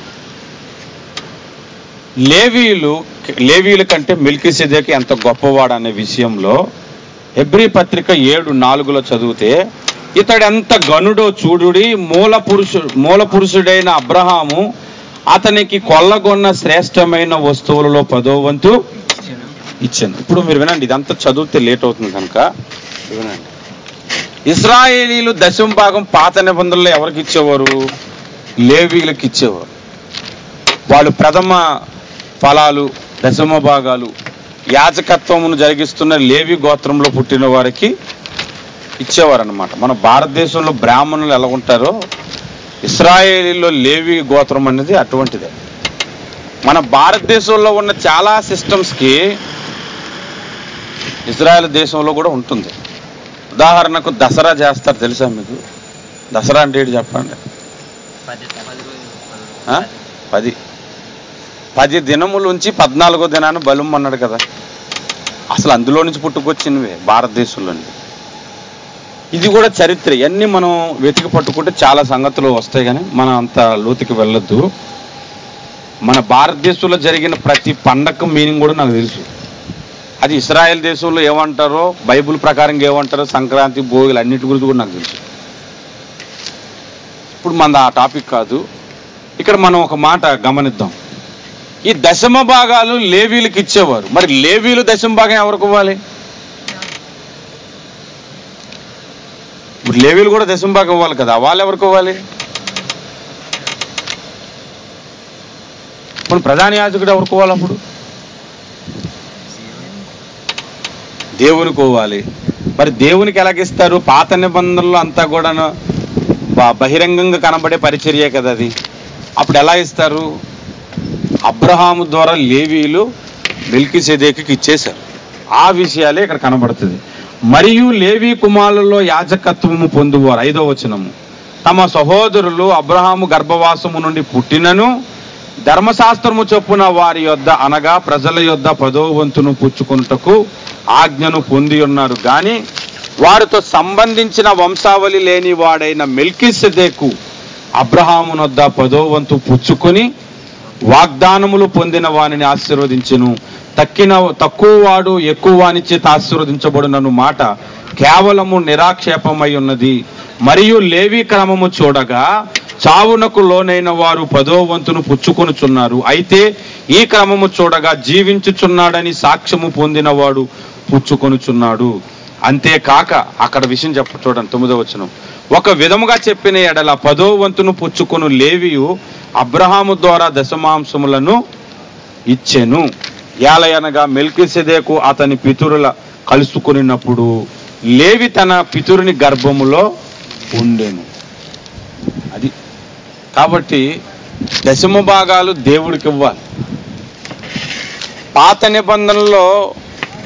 లేవీయులు లేవీయుల కంటే మిల్కిసెదేకి ఎంత గొప్పవాడు అనే విషయంలో హెబ్రీ పత్రిక ఏడు నాలుగులో చదివితే ఇతడు ఎంత గనుడో చూడుడి మూల పురుషు మూల పురుషుడైన అబ్రహాము అతనికి కొల్లగొన్న శ్రేష్టమైన వస్తువులలో పదో వంతు ఇచ్చాను ఇప్పుడు మీరు వినండి ఇదంతా చదివితే లేట్ అవుతుంది కనుక వినండి ఇస్రాయేలీలు దశమ భాగం పాత నిబంధనలు ఎవరికి ఇచ్చేవారు లేవీలకు ఇచ్చేవారు వాళ్ళు ప్రథమ ఫలాలు దశమ భాగాలు యాజకత్వమును జరిగిస్తున్న లేవి గోత్రంలో పుట్టిన వారికి ఇచ్చేవారనమాట మన భారతదేశంలో బ్రాహ్మణులు ఎలా ఉంటారో ఇస్రాయేలీలో లేవి గోత్రం అనేది అటువంటిదే మన భారతదేశంలో ఉన్న చాలా సిస్టమ్స్కి ఇజ్రాయెల్ దేశంలో కూడా ఉంటుంది ఉదాహరణకు దసరా చేస్తారు తెలుసా మీకు దసరా అంటే ఏంటి చెప్పండి పది ఆ? పది పది దినములుంచి పద్నాలుగో దినాన్ని బలం అన్నాడు కదా అసలు అందులో నుంచి పుట్టుకొచ్చినవే భారతదేశంలోని ఇది కూడా చరిత్ర ఇవన్నీ మనం వెతికి పట్టుకుంటే చాలా సంగతులు వస్తాయి కానీ మనం అంత లోతుకి వెళ్ళొద్దు మన భారతదేశంలో జరిగిన ప్రతి పండగ మీనింగ్ కూడా నాకు తెలుసు అది ఇస్రాయెల్ దేశంలో ఏమంటారో బైబిల్ ప్రకారంగా ఏమంటారో సంక్రాంతి భోగులు అన్నిటి గురించి కూడా నాకు తెలుసు ఇప్పుడు మన ఆ టాపిక్ కాదు ఇక్కడ మనం ఒక మాట గమనిద్దాం ఈ దశమ భాగాలు లేవీలకు ఇచ్చేవారు మరి లేవీలు దశమ భాగం ఎవరికి ఇవ్వాలి ఇప్పుడు లేవీలు కూడా దశమ భాగం ఇవ్వాలి కదా వాళ్ళు ఎవరికి ఇవ్వాలి ఇప్పుడు ప్రధాన యాజకుడు ఎవరికి ఇవ్వాలి అప్పుడు దేవునికి ఇవ్వాలి మరి దేవునికి ఎలాగిస్తారు పాత నిబంధనలు అంతా కూడాను బ- బహిరంగంగా కనబడే పరిచర్యే కదా అది అప్పుడు ఎలా ఇస్తారు అబ్రహాము ద్వారా లేవీలు మిల్కి సెదేకి ఇచ్చేశారు ఆ విషయాలే ఇక్కడ కనబడుతుంది మరియు లేవి కుమారులలో యాజకత్వము పొందువారు ఐదో వచనము తమ సహోదరులు అబ్రహాము గర్భవాసము నుండి పుట్టినను ధర్మశాస్త్రము చొప్పున వారి యొద్ద అనగా ప్రజల యొద్ద పదో వంతును పుచ్చుకొనుటకు ఆజ్ఞను పొంది ఉన్నారు కానీ వారితో సంబంధించిన వంశావళి లేని వాడైన మెల్కిసెదేకు అబ్రహామునొద్ద పదో వంతు పుచ్చుకొని వాగ్దానములు పొందిన వానిని ఆశీర్వదించెను తక్కిన తక్కువ వాడు ఎక్కువ వాని చేత ఆశీర్వదించబడునను మాట కేవలము నిరాక్షేపమై ఉన్నది మరియు లేవి క్రమము చూడగా చావునకు లోనైన వారు పదో వంతును పుచ్చుకొనుచున్నారు అయితే ఈ క్రమము చూడగా జీవించుచున్నాడని సాక్ష్యము పొందినవాడు పుచ్చుకొనుచున్నాడు అంతేకాక అక్కడ విషయం చెప్ప చూడండి తొమ్మిదో వచనం ఒక విధముగా చెప్పిన ఎడల పదో వంతును పుచ్చుకొను లేవియు అబ్రహాము ద్వారా దశమాంసములను ఇచ్చెను ఏలయనగా మెల్కిసెదేకు అతని పితురుల కలుసుకునినప్పుడు లేవి తన పితురుని గర్భములో ఉండెను అది కాబట్టి దశమ భాగాలు దేవుడికి ఇవ్వాలి పాత నిబంధనలో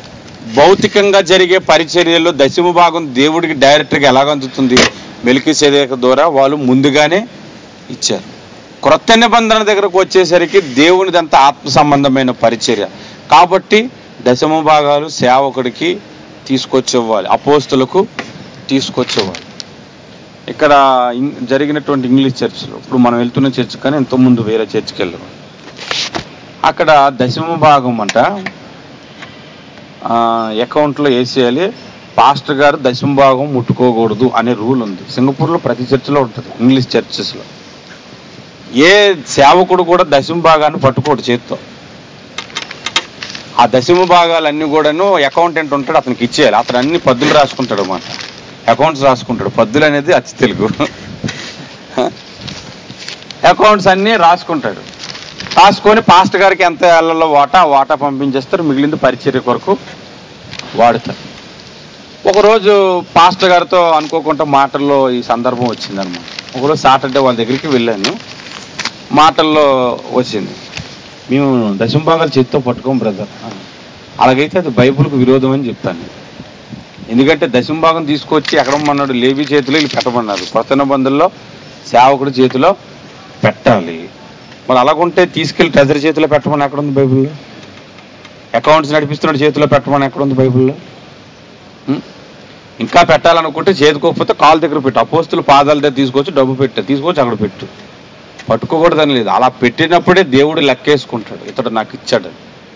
భౌతికంగా జరిగే పరిచర్యలో దశమ భాగం దేవుడికి డైరెక్ట్గా ఎలాగ అందుతుంది మెలికి ద్వారా వాళ్ళు ముందుగానే ఇచ్చారు క్రొత్త నిబంధన దగ్గరకు వచ్చేసరికి దేవునిదంతా ఆత్మ సంబంధమైన పరిచర్య కాబట్టి దశమ భాగాలు సేవకుడికి తీసుకొచ్చేవ్వాలి అపోస్తులకు తీసుకొచ్చేవ్వాలి ఇక్కడ ఇం- జరిగినటువంటి ఇంగ్లీష్ చర్చ్లో ఇప్పుడు మనం వెళ్తున్న చర్చ్ కానీ ఎంతోముందు వేరే చర్చ్కి వెళ్ళాం అక్కడ దశమ భాగం అంట ఆ, అకౌంట్లో వేసేయాలి పాస్టర్ గారు దశమ భాగం ముట్టుకోకూడదు అనే రూల్ ఉంది సింగపూర్లో ప్రతి చర్చిలో ఉంటుంది ఇంగ్లీష్ చర్చెస్లో ఏ సేవకుడు కూడా దశమ భాగాన్ని పట్టుకోడు చేత్తో ఆ దశమ భాగాలన్నీ కూడాను అకౌంటెంట్ ఉంటాడు అతనికి ఇచ్చేయాలి అతను అన్ని పద్దులు రాసుకుంటాడు అన్నమాట అకౌంట్స్ రాసుకుంటాడు పద్దులు అనేది అచ్చి తెలుగు అకౌంట్స్ అన్నీ రాసుకుంటాడు రాసుకొని పాస్టర్ గారికి ఎంత ఏళ్లలో వాటా ఆ వాటా పంపించేస్తారు మిగిలింది పరిచర్య కొరకు వాడుతారు ఒకరోజు పాస్టర్ గారితో అనుకోకుండా మాటల్లో ఈ సందర్భం వచ్చిందనమాట ఒకరోజు సాటర్డే వాళ్ళ దగ్గరికి వెళ్ళాను మాటల్లో వచ్చింది మేము దశమ భాగాలు చేత్తో పట్టుకోం బ్రదర్ అలాగైతే అది బైబుల్కు విరోధం అని చెప్తాను నేను. ఎందుకంటే దశమ భాగం తీసుకొచ్చి ఎక్కడమన్నాడు లేవి చేతిలో వీళ్ళు పెట్టమన్నారు కొత్త నిబంధనలో సేవకుడి చేతిలో పెట్టాలి మరి అలాగుంటే తీసుకెళ్లి ట్రెజరీ చేతిలో పెట్టమని ఎక్కడ ఉంది బైబిల్లో అకౌంట్స్ నడిపిస్తున్నాడు చేతిలో పెట్టమని ఎక్కడ ఉంది బైబిల్లో ఉం? ఇంకా పెట్టాలనుకుంటే చేతికోకపోతే కాలు దగ్గర పెట్టు అపోస్తులు పాదాల దగ్గర తీసుకొచ్చి డబ్బు పెట్టు తీసుకొచ్చి అక్కడ పెట్టు పట్టుకోకూడదని లేదు అలా పెట్టినప్పుడే దేవుడు లెక్కేసుకుంటాడు ఇతడు నాకు ఇచ్చాడు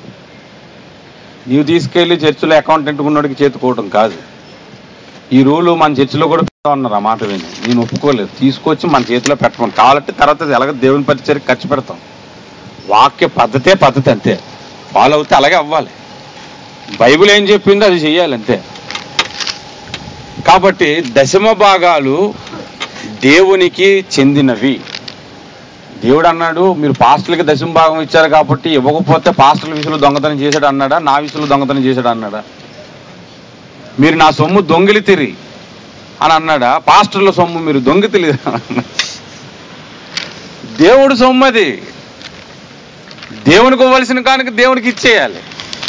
నీవు తీసుకెళ్లి చర్చిలో అకౌంటెంట్ ఉన్నోడికి చేతుకోవడం కాదు ఈ రూలు మన చర్చిలో కూడా పెడతా ఉన్నారు ఆ మాట విని నేను ఒప్పుకోలేదు తీసుకొచ్చి మన చేతిలో పెట్టమని కావాలంటే తర్వాత ఎలాగ దేవుని పరిచయకి ఖర్చు పెడతాం వాక్య పద్ధతే పద్ధతి అంతే ఫాలో అవుతే అలాగే అవ్వాలి బైబిల్ ఏం చెప్పిందో అది చెయ్యాలి అంతే కాబట్టి దశమ భాగాలు దేవునికి చెందినవి దేవుడు అన్నాడు మీరు పాస్టర్లకి దశమ భాగం ఇచ్చారు కాబట్టి ఇవ్వకపోతే పాస్టర్ల విషయంలో దొంగతనం చేశాడు అన్నాడా నా విషయంలో దొంగతనం చేశాడు అన్నాడా మీరు నా సొమ్ము దొంగిలితిరి అని అన్నాడా పాస్టర్ల సొమ్ము మీరు దొంగితిలి దేవుడు సొమ్ము అది దేవునికి ఇవ్వాల్సిన కానుక దేవునికి ఇచ్చేయాలి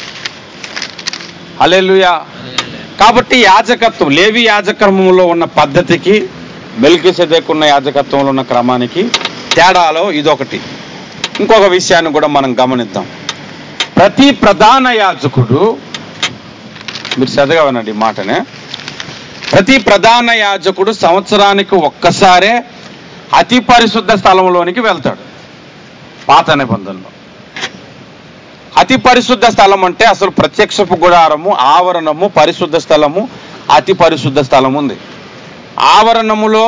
హల్లెలూయా కాబట్టి యాజకత్వం లేవి యాజకర్మంలో ఉన్న పద్ధతికి మెల్కిసెదెకున్న యాజకత్వంలో ఉన్న క్రమానికి తేడాలో ఇదొకటి ఇంకొక విషయాన్ని కూడా మనం గమనిద్దాం ప్రతి ప్రధాన యాజకుడు మీరు చదవనండి ఈ మాటనే ప్రతి ప్రధాన యాజకుడు సంవత్సరానికి ఒక్కసారే అతి పరిశుద్ధ స్థలంలోనికి వెళ్తాడు పాత నిబంధనలో అతి పరిశుద్ధ స్థలం అంటే అసలు ప్రత్యక్షపు గుడారము ఆవరణము పరిశుద్ధ స్థలము అతి పరిశుద్ధ స్థలం ఉంది ఆవరణములో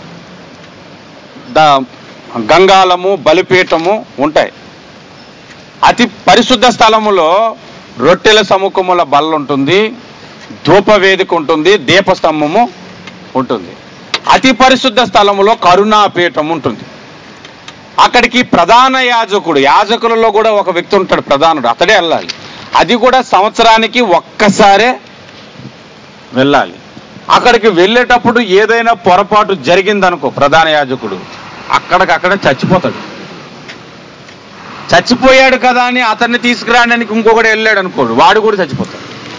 ద గంగాలము బలిపీఠము ఉంటాయి అతి పరిశుద్ధ స్థలములో రొట్టెల సముఖముల బల్ల ఉంటుంది ధూపవేదిక ఉంటుంది దీపస్తంభము ఉంటుంది అతి పరిశుద్ధ స్థలములో కరుణాపీఠం ఉంటుంది అక్కడికి ప్రధాన యాజకుడు యాజకులలో కూడా ఒక వ్యక్తి ఉంటాడు ప్రధానుడు అతడే వెళ్ళాలి అది కూడా సంవత్సరానికి ఒక్కసారే వెళ్ళాలి అక్కడికి వెళ్ళేటప్పుడు ఏదైనా పొరపాటు జరిగిందనుకో ప్రధాన యాజకుడు అక్కడికక్కడే చచ్చిపోతాడు చచ్చిపోయాడు కదా అని అతన్ని తీసుకురావడానికి ఇంకొకటి వెళ్ళాడు అనుకోడు వాడు కూడా చచ్చిపోతాడు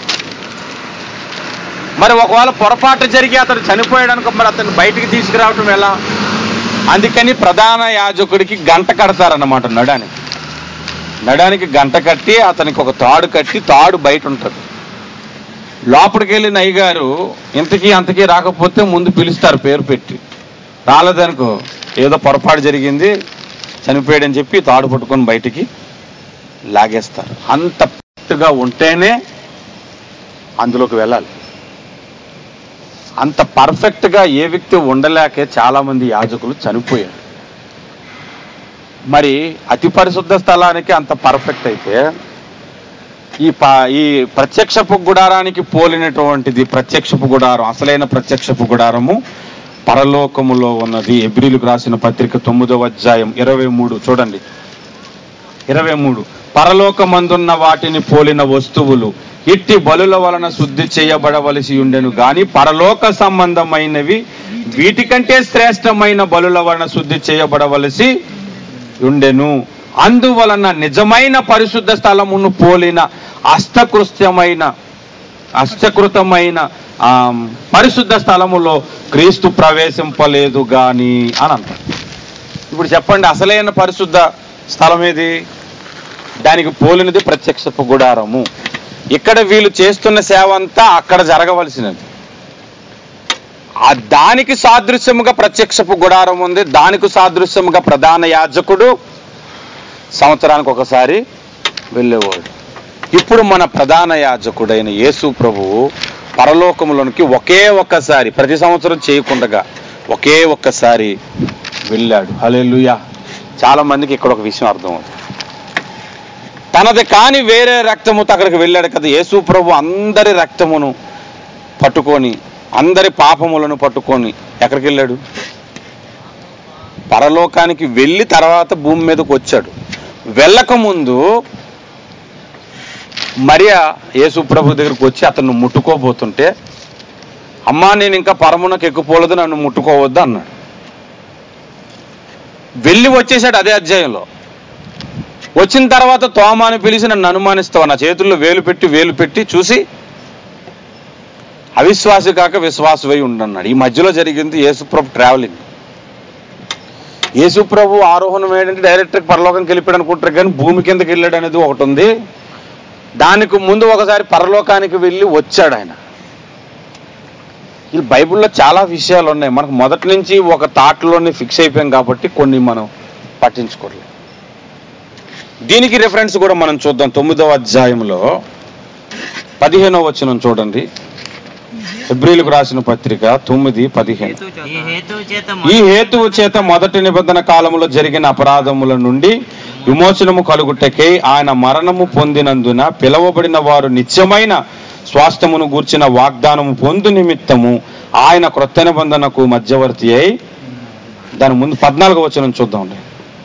మరి ఒకవేళ పొరపాటు జరిగి అతను చనిపోయాడు అనుకో మరి అతన్ని బయటికి తీసుకురావటం ఎలా అందుకని ప్రధాన యాజకుడికి గంట కడతారన్నమాట నడానికి నడానికి గంట కట్టి అతనికి ఒక తాడు కట్టి తాడు బయట ఉంటుంది లోపలికి వెళ్ళిన అయ్యగారు ఇంతకీ అంతకీ రాకపోతే ముందు పిలుస్తారు పేరు పెట్టి రాలేదనుకో ఏదో పొరపాటు జరిగింది చనిపోయాడని చెప్పి తాడు పట్టుకొని బయటికి లాగేస్తారు అంత పట్టుగా ఉంటేనే అందులోకి వెళ్ళాలి అంత పర్ఫెక్ట్ గా ఏ వ్యక్తి ఉండలేకే చాలా మంది యాజకులు చనిపోయారు మరి అతి పరిశుద్ధ స్థలానికి అంత పర్ఫెక్ట్ అయితే ఈ ప ఈ ప్రత్యక్షపు గుడారానికి పోలినటువంటిది ప్రత్యక్షపు గుడారం అసలైన ప్రత్యక్షపు గుడారము పరలోకములో ఉన్నది ఎబ్రిలకు రాసిన పత్రిక తొమ్మిదవ అధ్యాయం ఇరవై మూడు చూడండి ఇరవై మూడు పరలోకమందున్న వాటిని పోలిన వస్తువులు ఇట్టి బలుల వలన శుద్ధి చేయబడవలసి ఉండెను గాని పరలోక సంబంధమైనవి వీటికంటే శ్రేష్టమైన బలుల వలన శుద్ధి చేయబడవలసి ఉండెను అందువలన నిజమైన పరిశుద్ధ స్థలమును పోలిన అష్టకృత్యమైన హస్తకృతమైన ఆ, పరిశుద్ధ స్థలములో క్రీస్తు ప్రవేశింపలేదు గాని అని అంటారు ఇప్పుడు చెప్పండి అసలైన పరిశుద్ధ స్థలం ఏది దానికి పోలినది ప్రత్యక్షపు గుడారము ఇక్కడ వీళ్ళు చేస్తున్న సేవ అంతా అక్కడ జరగవలసినది ఆ దానికి సాదృశ్యముగా ప్రత్యక్షపు గుడారం ఉంది దానికి సాదృశ్యముగా ప్రధాన యాజకుడు సంవత్సరానికి ఒకసారి వెళ్ళేవాడు ఇప్పుడు మన ప్రధాన యాజకుడైన యేసు ప్రభువు పరలోకములోనికి ఒకే ఒక్కసారి ప్రతి సంవత్సరం చేయకుండగా ఒకే ఒక్కసారి వెళ్ళాడు హల్లెలూయా చాలా మందికి ఇక్కడ ఒక విషయం అర్థమవుతుంది తనది కాని వేరే రక్తముతో అక్కడికి వెళ్ళాడు కదా యేసు ప్రభు అందరి రక్తమును పట్టుకొని అందరి పాపములను పట్టుకొని ఎక్కడికి వెళ్ళాడు పరలోకానికి వెళ్ళి తర్వాత భూమి మీదకి వచ్చాడు వెళ్ళక ముందు మరియా యేసు ప్రభు దగ్గరికి వచ్చి అతను ముట్టుకోబోతుంటే అమ్మా నేను ఇంకా పరమునకు ఎక్కిపోలేదు నన్ను ముట్టుకోవద్దు అన్నాడు వెళ్ళి వచ్చేసాడు అదే అధ్యాయంలో వచ్చిన తర్వాత తోమాని పిలిచి నన్ను అనుమానిస్తావు నా చేతుల్లో వేలు పెట్టి వేలు పెట్టి చూసి అవిశ్వాసి కాక విశ్వాసమై ఉండన్నాడు ఈ మధ్యలో జరిగింది యేసుప్రభు ట్రావెలింగ్ యేసుప్రభు ఆరోహణం ఏంటంటే డైరెక్ట్ పరలోకంకి వెళ్ళిపోయాడు అనుకుంటారు కానీ భూమి కిందకి వెళ్ళాడు అనేది ఒకటి ఉంది దానికి ముందు ఒకసారి పరలోకానికి వెళ్ళి వచ్చాడు ఆయన ఈ బైబిల్లో చాలా విషయాలు ఉన్నాయి మనకు మొదటి నుంచి ఒక తాట్లోనే ఫిక్స్ అయిపోయాం కాబట్టి కొన్ని మనం పట్టించుకోలేదు దీనికి రిఫరెన్స్ కూడా మనం చూద్దాం తొమ్మిదవ అధ్యాయంలో పదిహేనవ వచనం చూడండి ఫిబ్రిలకు రాసిన పత్రిక తొమ్మిది పదిహేను ఈ హేతువు చేత ఈ హేతువు చేత మొదటి నిబంధన కాలంలో జరిగిన అపరాధముల నుండి విమోచనము కలుగుటకై ఆయన మరణము పొందినందున పిలువబడిన వారు నిత్యమైన స్వాస్థ్యమును గూర్చిన వాగ్దానము పొందు నిమిత్తము ఆయన క్రొత్త నిబంధనకు మధ్యవర్తి అయి దాని ముందు పద్నాలుగు వచనం చూద్దాం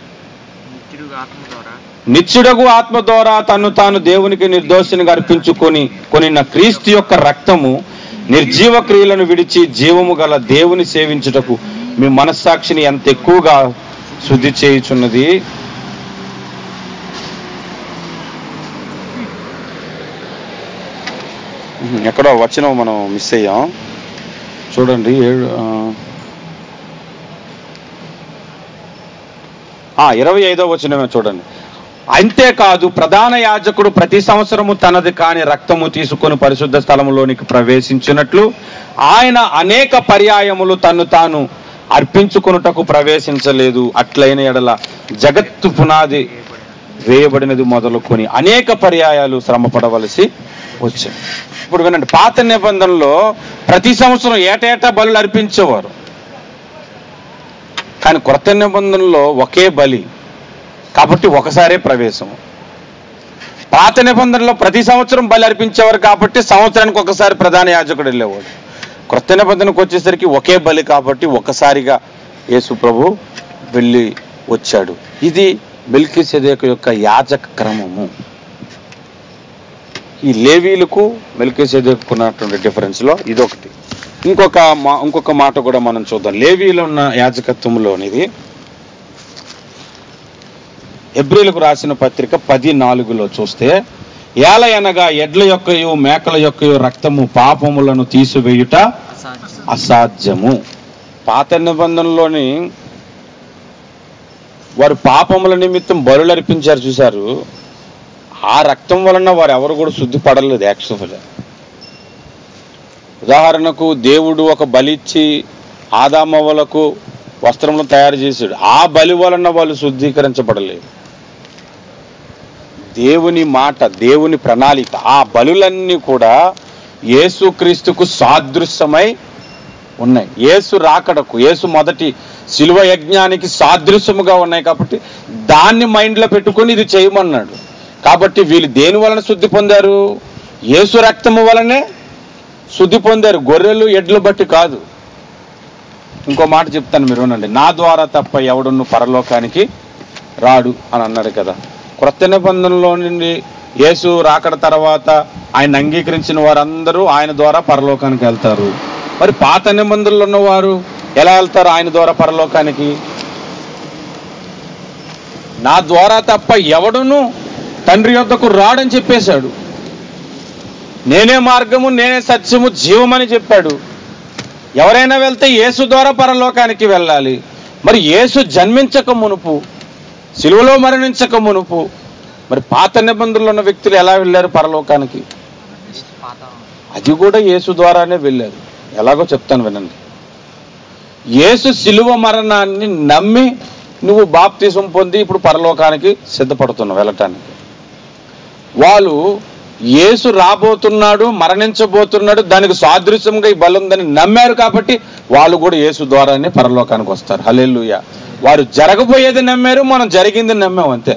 నిత్యుడగు ఆత్మ ద్వారా తను తాను దేవునికి నిర్దోషినిగా అర్పించుకొని కొనిన క్రీస్తు యొక్క రక్తము నిర్జీవ క్రియలను విడిచి జీవము గల దేవుని సేవించుటకు మీ మనస్సాక్షిని ఎంత ఎక్కువగా శుద్ధి చేయుచున్నది ఉహు, ఎక్కడో వచ్చిన మనం మిస్ అయ్యాం చూడండి ఏడు ఆ, ఆ, ఇరవై ఐదో వచనమే చూడండి అంతేకాదు ప్రధాన యాజకుడు ప్రతి సంవత్సరము తనది కాని రక్తము తీసుకొని పరిశుద్ధ స్థలములోనికి ప్రవేశించినట్లు ఆయన అనేక పర్యాయములు తను తాను అర్పించుకొనుటకు ప్రవేశించలేదు అట్లైన ఎడల జగత్తు పునాది వేయబడినది మొదలుకొని అనేక పర్యాయాలు శ్రమపడవలసి వచ్చాయి ఇప్పుడు వినండి పాత నిబంధనలో ప్రతి సంవత్సరం ఏటేటా బలులు అర్పించేవారు కానీ కొత్త నిబంధనలో ఒకే బలి కాబట్టి ఒకసారే ప్రవేశం పాత నిబంధనలో ప్రతి సంవత్సరం బలి అర్పించేవారు కాబట్టి సంవత్సరానికి ఒకసారి ప్రధాన యాజకుడు వెళ్ళేవాడు క్రొత్త నిబంధనకు వచ్చేసరికి ఒకే బలి కాబట్టి ఒకసారిగా యేసు ప్రభు వెళ్ళి వచ్చాడు ఇది మిల్కీ సెదేకు యొక్క యాజక క్రమము ఈ లేవీలకు మెల్కీ ఉన్నటువంటి డిఫరెన్స్లో ఇదొకటి ఇంకొక మా ఇంకొక మాట కూడా మనం చూద్దాం లేవీలో ఉన్న యాజకత్వంలోనిది ఎబ్రిలకు రాసిన పత్రిక పది నాలుగులో చూస్తే ఏల అనగా ఎడ్ల యొక్కయు మేకల యొక్కయు రక్తము పాపములను తీసివేయుట అసాధ్యము పాత నిబంధనలోని వారు పాపముల నిమిత్తం బలులు అర్పించారు చూశారు ఆ రక్తం వలన వారు ఎవరు కూడా శుద్ధి పడలేదు యాక్చువల్గా ఉదాహరణకు దేవుడు ఒక బలి ఇచ్చి ఆదామవ్వలకు వస్త్రములను తయారు చేశాడు ఆ బలి వలన వాళ్ళు శుద్ధీకరించబడలేదు దేవుని మాట దేవుని ప్రణాళిక ఆ బలులన్నీ కూడా యేసుక్రీస్తుకు సాదృశ్యమై ఉన్నాయి యేసు రాకడకు యేసు మొదటి శిలువ యజ్ఞానికి సాదృశ్యముగా ఉన్నాయి కాబట్టి దాన్ని మైండ్లో పెట్టుకొని ఇది చేయమన్నాడు కాబట్టి వీళ్ళు దేని వలన శుద్ధి పొందారు యేసు రక్తము వలనే శుద్ధి పొందారు గొర్రెలు ఎడ్లు బట్టి కాదు ఇంకో మాట చెప్తాను మీరు వినండి నా ద్వారా తప్ప ఎవడును పరలోకానికి రాడు అని అన్నాడు కదా క్రొత్త నిబంధనలో నుండి యేసు రాకడ తర్వాత ఆయన అంగీకరించిన వారందరూ ఆయన ద్వారా పరలోకానికి వెళ్తారు మరి పాత నిబంధనలు ఉన్నవారు ఎలా వెళ్తారు ఆయన ద్వారా పరలోకానికి నా ద్వారా తప్ప ఎవడును తండ్రి యొద్దకు రాడని చెప్పేశాడు నేనే మార్గము నేనే సత్యము జీవమని చెప్పాడు ఎవరైనా వెళ్తే యేసు ద్వారా పరలోకానికి వెళ్ళాలి మరి యేసు జన్మించక మునుపు సిలువలో మరణించక మునుపు మరి పాత నిబంధనలు ఉన్న వ్యక్తులు ఎలా వెళ్ళారు పరలోకానికి అది కూడా యేసు ద్వారానే వెళ్ళారు ఎలాగో చెప్తాను వినండి యేసు సిలువ మరణాన్ని నమ్మి నువ్వు బాప్తిజం పొంది ఇప్పుడు పరలోకానికి సిద్ధపడుతున్నావు వెళ్ళటానికి వాళ్ళు యేసు రాబోతున్నాడు మరణించబోతున్నాడు దానికి సాదృశ్యంగా ఈ బలం ఉందని నమ్మారు కాబట్టి వాళ్ళు కూడా యేసు ద్వారానే పరలోకానికి వస్తారు హల్లెలూయా వారు జరగబోయేది నమ్మారు మనం జరిగింది నమ్మాం అంతే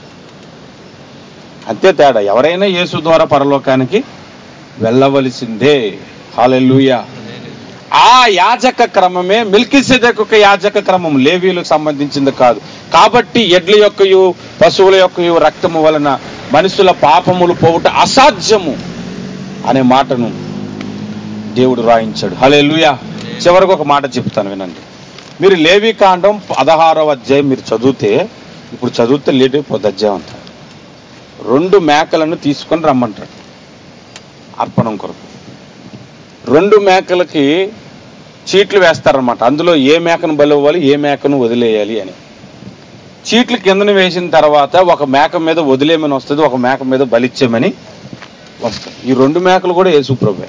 అంతే తేడా ఎవరైనా యేసు ద్వారా పరలోకానికి వెళ్ళవలసిందే హల్లెలూయా ఆ యాజక క్రమమే మిల్కిసెదకు యాజక క్రమం లేవీలకు సంబంధించింది కాదు కాబట్టి ఎడ్ల యొక్కయు పశువుల యొక్కయు రక్తము వలన మనుషుల పాపములు పోవుట అసాధ్యము అనే మాటను దేవుడు రాయించాడు హలే చివరికి ఒక మాట చెప్తాను వినండి మీరు లేవి కాండం పదహారవ అధ్యాయం మీరు చదివితే ఇప్పుడు చదివితే లేట్ అయిపోద్ది అధ్యాయం అంతా రెండు మేకలను తీసుకొని రమ్మంటాడు అర్పణం కొరకు రెండు మేకలకి చీట్లు వేస్తారనమాట అందులో ఏ మేకను బలి ఇవ్వాలి ఏ మేకను వదిలేయాలి అని చీట్లు కిందన వేసిన తర్వాత ఒక మేక మీద వదిలేమని వస్తుంది ఒక మేక మీద బలిచ్చేమని వస్తుంది ఈ రెండు మేకలు కూడా యేసు ప్రభే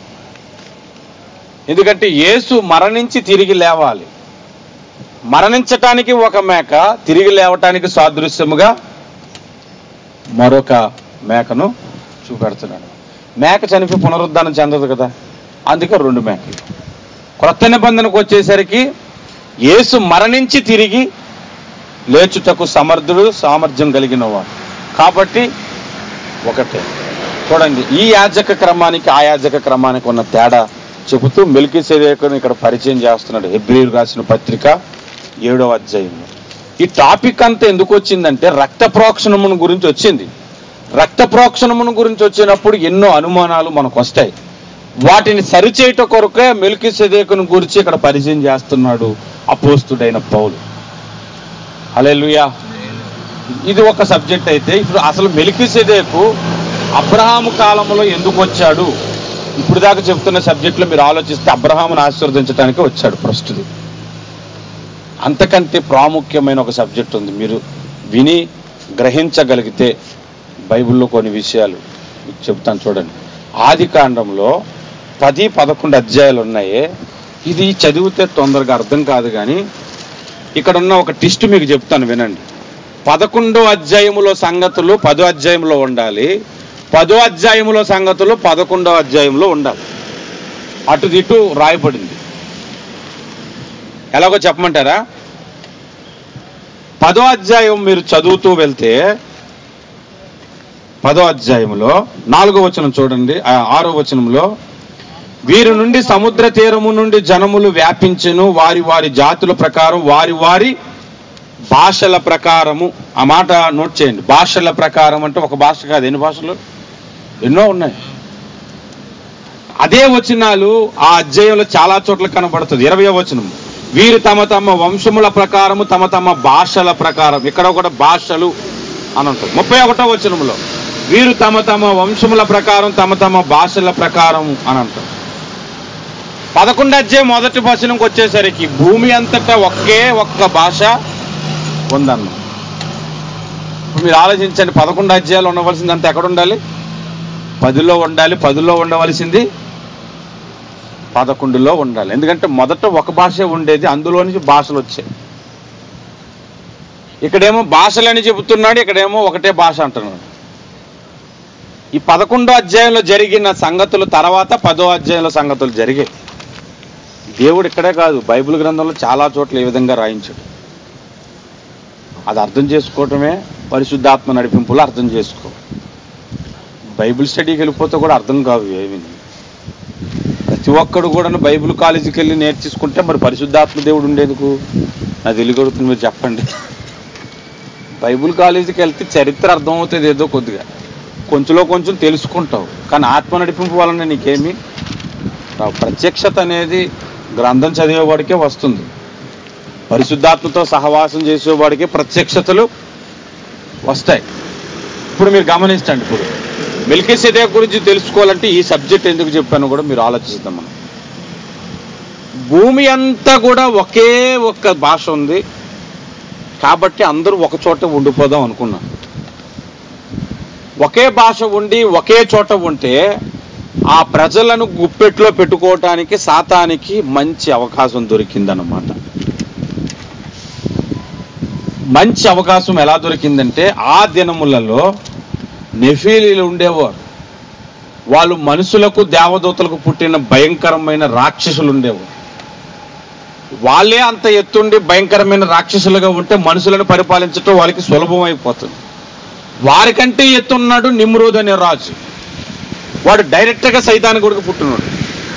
ఎందుకంటే యేసు మరణించి తిరిగి లేవాలి మరణించటానికి ఒక మేక తిరిగి లేవటానికి సాదృశ్యముగా మరొక మేకను చూపెడుతున్నాడు మేక చనిపోయి పునరుద్ధానం చెందదు కదా అందుకే రెండు మేకలు క్రొత్త నిబంధనకు వచ్చేసరికి యేసు మరణించి తిరిగి లేచుటకు సమర్థుడు సామర్థ్యం కలిగిన వాడు కాబట్టి ఒకటే చూడండి ఈ యాజక క్రమానికి ఆ యాజక క్రమానికి ఉన్న తేడా చెబుతూ మెలికి సేదేకుని ఇక్కడ పరిచయం చేస్తున్నాడు హెబ్రిల్ రాసిన పత్రిక ఏడవ అధ్యాయంలో ఈ టాపిక్ అంతా ఎందుకు వచ్చిందంటే రక్త ప్రోక్షణమును గురించి వచ్చింది రక్త ప్రోక్షణమును గురించి వచ్చినప్పుడు ఎన్నో అనుమానాలు మనకు వస్తాయి వాటిని సరిచేయట కొరకే మెలికి సెదేకుని గురించి ఇక్కడ పరిచయం చేస్తున్నాడు అపోస్తుడైన పౌలు హల్లెలూయా ఇది ఒక సబ్జెక్ట్ అయితే ఇప్పుడు అసలు మెలికి సెదేకు అబ్రహాము కాలంలో ఎందుకు వచ్చాడు ఇప్పుడు దాకా చెప్తున్న సబ్జెక్టులో మీరు ఆలోచిస్తే అబ్రహామును ఆశీర్వదించడానికి వచ్చాడు ప్రస్తుతం అంతకంటే ప్రాముఖ్యమైన ఒక సబ్జెక్ట్ ఉంది మీరు విని గ్రహించగలిగితే బైబిల్లో కొన్ని విషయాలు మీకు చెప్తాను చూడండి ఆది కాండంలో పది పదకొండు అధ్యాయాలు ఉన్నాయి ఇది చదివితే తొందరగా అర్థం కాదు కానీ ఇక్కడ ఉన్న ఒక టిస్ట్ మీకు చెప్తాను వినండి పదకొండో అధ్యాయములో సంగతులు పదో అధ్యాయంలో ఉండాలి పదో అధ్యాయములో సంగతులు పదకొండో అధ్యాయంలో ఉండాలి అటు ఇటు రాయబడింది ఎలాగో చెప్పమంటారా పదో అధ్యాయం మీరు చదువుతూ వెళ్తే పదో అధ్యాయంలో నాలుగో వచనం చూడండి ఆ ఆరో వచనంలో వీరి నుండి సముద్ర తీరము నుండి జనములు వ్యాపించెను వారి వారి జాతుల ప్రకారం వారి వారి భాషల ప్రకారము ఆ మాట నోట్ చేయండి భాషల ప్రకారం అంటే ఒక భాష కాదు ఎన్ని భాషలు ఎన్నో ఉన్నాయి అదే వచనాలు ఆ అధ్యాయంలో చాలా చోట్ల కనబడుతుంది ఇరవై వచనం వీరు తమ తమ వంశముల ప్రకారము తమ తమ భాషల ప్రకారం ఇక్కడ కూడా భాషలు అని ఉంటుంది ముప్పై ఒకటో వచనంలో వీరు తమ తమ వంశముల ప్రకారం తమ తమ భాషల ప్రకారం అని అంటారు పదకొండు అధ్యాయం మొదటి వచనంకి వచ్చేసరికి భూమి అంతటా ఒకే ఒక్క భాష ఉందన్న ఇప్పుడు మీరు ఆలోచించండి పదకొండు అధ్యాయాలు ఉండవలసింది అంత ఎక్కడ ఉండాలి పదిలో ఉండాలి పదిలో ఉండవలసింది పదకొండులో ఉండాలి ఎందుకంటే మొదట ఒక భాష ఉండేది అందులో నుంచి భాషలు వచ్చాయి ఇక్కడేమో భాషలని చెబుతున్నాడు ఇక్కడేమో ఒకటే భాష అంటున్నాడు ఈ పదకొండో అధ్యాయంలో జరిగిన సంగతులు తర్వాత పదో అధ్యాయంలో సంగతులు జరిగాయి దేవుడు ఇక్కడే కాదు బైబిల్ గ్రంథంలో చాలా చోట్ల ఈ విధంగా రాయించాడు అది అర్థం చేసుకోవటమే పరిశుద్ధాత్మ నడిపింపులు అర్థం చేసుకో బైబిల్ స్టడీకి వెళ్ళిపోతే కూడా అర్థం కాదు ఏమి ప్రతి ఒక్కడు కూడా బైబిల్ కాలేజీకి వెళ్ళి నేర్చేసుకుంటే మరి పరిశుద్ధాత్మ దేవుడు ఉండేందుకు నా తెలుగుడుతుంది మీరు చెప్పండి బైబిల్ కాలేజీకి వెళ్తే చరిత్ర అర్థమవుతుంది ఏదో కొద్దిగా కొంచెంలో కొంచెం తెలుసుకుంటావు కానీ ఆత్మ నడిపింపు వలన నీకేమి రావు. ప్రత్యక్షత అనేది గ్రంథం చదివేవాడికే వస్తుంది పరిశుద్ధాత్మతో సహవాసం చేసేవాడికి ప్రత్యక్షతలు వస్తాయి ఇప్పుడు మీరు గమనించండి ఇప్పుడు మిల్కీ గురించి తెలుసుకోవాలంటే ఈ సబ్జెక్ట్ ఎందుకు చెప్పానో కూడా మీరు ఆలోచిస్తాం మనం భూమి అంతా కూడా ఒకే ఒక్క భాష ఉంది కాబట్టి అందరూ ఒక చోట ఉండిపోదాం అనుకున్నాను ఒకే భాష ఉండి ఒకే చోట ఉంటే ఆ ప్రజలను గుప్పెట్లో పెట్టుకోవటానికి సాతానికి మంచి అవకాశం దొరికిందన్నమాట మంచి అవకాశం ఎలా దొరికిందంటే ఆ దినములలో నెఫీలీలు ఉండేవారు వాళ్ళు మనుషులకు దేవదూతలకు పుట్టిన భయంకరమైన రాక్షసులు ఉండేవారు వాళ్ళే అంత ఎత్తుండి భయంకరమైన రాక్షసులుగా ఉంటే మనుషులను పరిపాలించటం వాళ్ళకి సులభం అయిపోతుంది వారికంటే ఎత్తున్నాడు నిమ్రోద్ అనే రాజు వాడు డైరెక్ట్గా సైతాన్ని కొడుకు పుట్టినాడు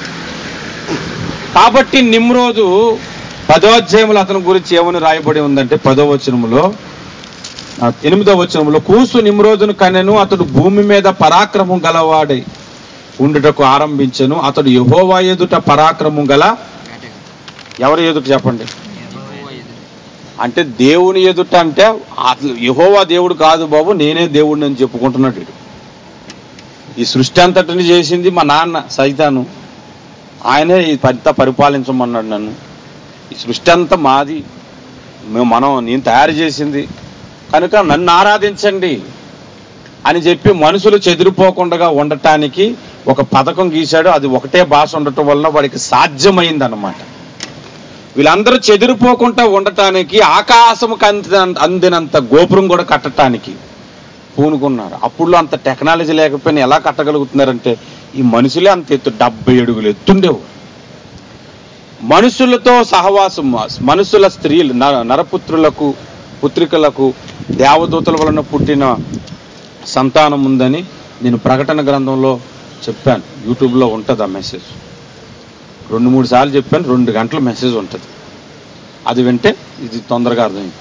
కాబట్టి నిమ్రోదు పదో అధ్యాయంలో అతని గురించి ఏమని రాయబడి ఉందంటే పదో వచనములో ఆ, ఎనిమిదో వచనములో కూసు నిమ్రోదును కనెను అతడు భూమి మీద పరాక్రమం గలవాడై ఉండుటకు ఆరంభించెను అతడు యహోవా ఎదుట పరాక్రమం గల ఎవరి ఎదుట చెప్పండి అంటే దేవుని ఎదుట అంటే అసలు యహోవా దేవుడు కాదు బాబు నేనే దేవుడిని అని చెప్పుకుంటున్నాడు వీడు. ఈ సృష్టి అంతటిని చేసింది మా నాన్న సైతాను ఆయనే ఈ అంతా పరిపాలించమన్నాడు నన్ను ఈ సృష్టి అంతా మాది మేము మనం నేను తయారు చేసింది కనుక నన్ను ఆరాధించండి అని చెప్పి మనుషులు చెదిరిపోకుండా ఉండటానికి ఒక పథకం గీశాడు అది ఒకటే భాష ఉండటం వలన వాడికి సాధ్యమైంది అన్నమాట వీళ్ళందరూ చెదిరిపోకుండా ఉండటానికి ఆకాశం అందినంత గోపురం కూడా కట్టడానికి పూనుకున్నారు అప్పుడు అంత టెక్నాలజీ లేకపోయినా ఎలా కట్టగలుగుతున్నారంటే ఈ మనుషులే అంత ఎత్తు డెబ్బై అడుగులు ఎత్తుండేవు మనుషులతో సహవాసం మనుషుల స్త్రీలు నర- నరపుత్రులకు పుత్రికలకు దేవదూతల వలన పుట్టిన సంతానం ఉందని నేను ప్రకటన గ్రంథంలో చెప్పాను యూట్యూబ్లో ఉంటుంది ఆ మెసేజ్ రెండు మూడు సార్లు చెప్పాను రెండు గంటల మెసేజ్ ఉంటుంది అది వింటే ఇది తొందరగా అర్థమైంది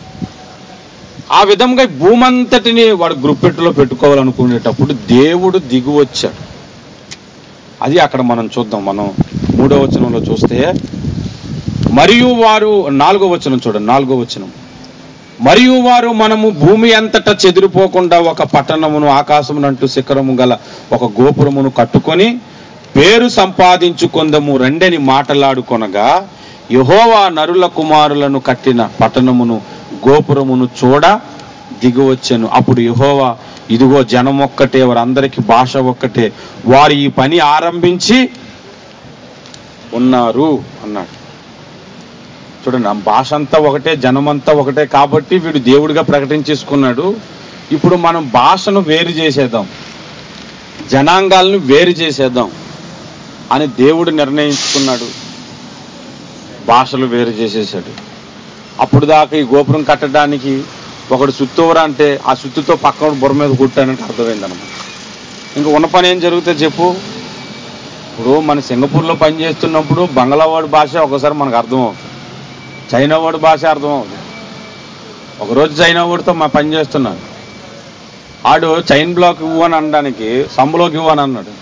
ఆ విధంగా ఈ భూమంతటిని వాడు గ్రుప్పెట్టులో పెట్టుకోవాలనుకునేటప్పుడు దేవుడు దిగు వచ్చాడు అది అక్కడ మనం చూద్దాం మనం మూడో వచనంలో చూస్తే మరియు వారు నాలుగో వచనం చూడండి నాలుగో వచనం మరియు వారు మనము భూమి అంతటా చెదిరిపోకుండా ఒక పట్టణమును ఆకాశమునంటూ శిఖరము గల ఒక గోపురమును కట్టుకొని పేరు సంపాదించుకొందము రెండని మాటలాడుకొనగా యహోవా నరుల కుమారులను కట్టిన పట్టణమును గోపురమును చూడ దిగివచ్చెను అప్పుడు యహోవా ఇదిగో జనం ఒక్కటే వారందరికీ భాష ఒక్కటే వారు ఈ పని ఆరంభించి ఉన్నారు అన్నాడు చూడండి ఆ భాష అంతా ఒకటే జనమంతా ఒకటే కాబట్టి వీడు దేవుడిగా ప్రకటించేసుకున్నాడు ఇప్పుడు మనం భాషను వేరు చేసేద్దాం జనాంగాలను వేరు చేసేద్దాం అని దేవుడు నిర్ణయించుకున్నాడు భాషలు వేరు చేసేసాడు అప్పుడు దాకా ఈ గోపురం కట్టడానికి ఒకడు సుత్తూరా అంటే ఆ సుత్తుతో పక్కన బుర్ర మీద కుట్టానంటే అర్థమైంది అనమాట ఇంకా ఉన్న పని ఏం జరుగుతుంది చెప్పు ఇప్పుడు మన సింగపూర్లో పని చేస్తున్నప్పుడు బంగ్లావాడి భాష ఒకసారి మనకు అర్థం అవుతుంది చైనా వాడి భాష అర్థం అవుతుంది ఒకరోజు చైనా వాడితో మా పని చేస్తున్నాను ఆడు చైన్ బ్లాక్ ఇవ్వు అని అనడానికి సంబలోకి ఇవ్వు అని అన్నాడు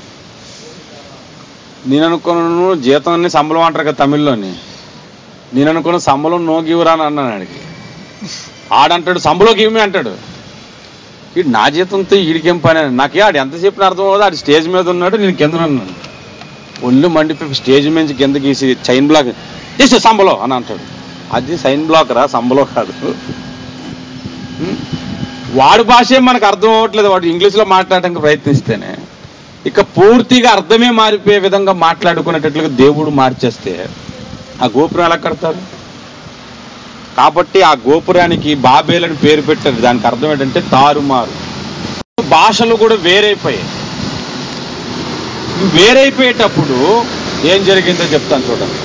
నేను అనుకున్నాను జీతాన్ని సంబలం అంటారు కదా తమిళ్లోని నేను అనుకున్న సంబలం నో గివ్వరా అని అన్నాను ఆడికి ఆడంటాడు సంబలోకి ఇవ్వమే అంటాడు వీడు నా జీతంతో వీడికేం పని అని నాకే ఆడు ఎంత చెప్పిన అర్థం అవుతుంది ఆడు స్టేజ్ మీద ఉన్నాడు నేను కింద ఉన్నాను ఒళ్ళు మండిపోయి స్టేజ్ మీద కింద గీసి చైన్ బ్లాక్ తీసే సంబలో అని అంటాడు అది సైన్ బ్లాక్ రా సంబలో కాదు ఉం? వాడి భాషే మనకు అర్థం అవ్వట్లేదు వాడు ఇంగ్లీష్లో మాట్లాడడానికి ప్రయత్నిస్తేనే ఇక పూర్తిగా అర్థమే మారిపోయే విధంగా మాట్లాడుకునేటట్లుగా దేవుడు మార్చేస్తే ఆ గోపురం ఎలా కడతారు కాబట్టి ఆ గోపురానికి బాబేలని పేరు పెట్టారు దానికి అర్థం ఏంటంటే తారుమారు భాషలు కూడా వేరైపోయాయి ఈ వేరైపోయేటప్పుడు ఏం జరిగిందో చెప్తాను చూడండి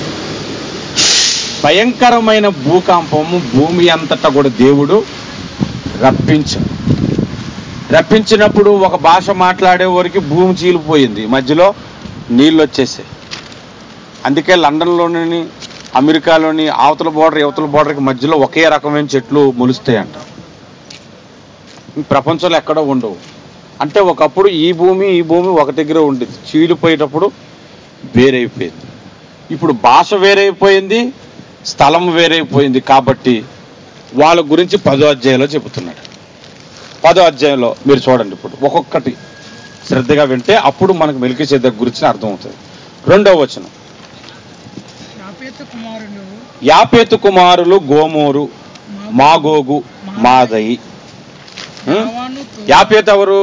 భయంకరమైన భూకంపము భూమి అంతటా కూడా దేవుడు రప్పించాడు రప్పించినప్పుడు ఒక భాష మాట్లాడే వరకు భూమి చీలిపోయింది మధ్యలో నీళ్ళు వచ్చేసాయి అందుకే లండన్లోని అమెరికాలోని అవతల బోర్డర్ యువతల బోర్డర్కి మధ్యలో ఒకే రకమైన చెట్లు మొలుస్తాయంట ఈ ప్రపంచంలో ఎక్కడో ఉండవు అంటే ఒకప్పుడు ఈ భూమి ఈ భూమి ఒక దగ్గర ఉండేది చీలిపోయేటప్పుడు వేరైపోయింది ఇప్పుడు భాష వేరైపోయింది స్థలం వేరైపోయింది కాబట్టి వాళ్ళ గురించి పదో అధ్యాయంలో చెబుతున్నాడు పదో అధ్యాయంలో మీరు చూడండి ఇప్పుడు ఒక్కొక్కటి శ్రద్ధగా వింటే అప్పుడు మనకు మెలికి గురించి అర్థమవుతుంది రెండవ వచనం యాపేతు కుమారులు యాపేతు కుమారులు గోమూరు మాగోగు మాదయి ఉం? యావాను తో- యాపేతు ఎవరు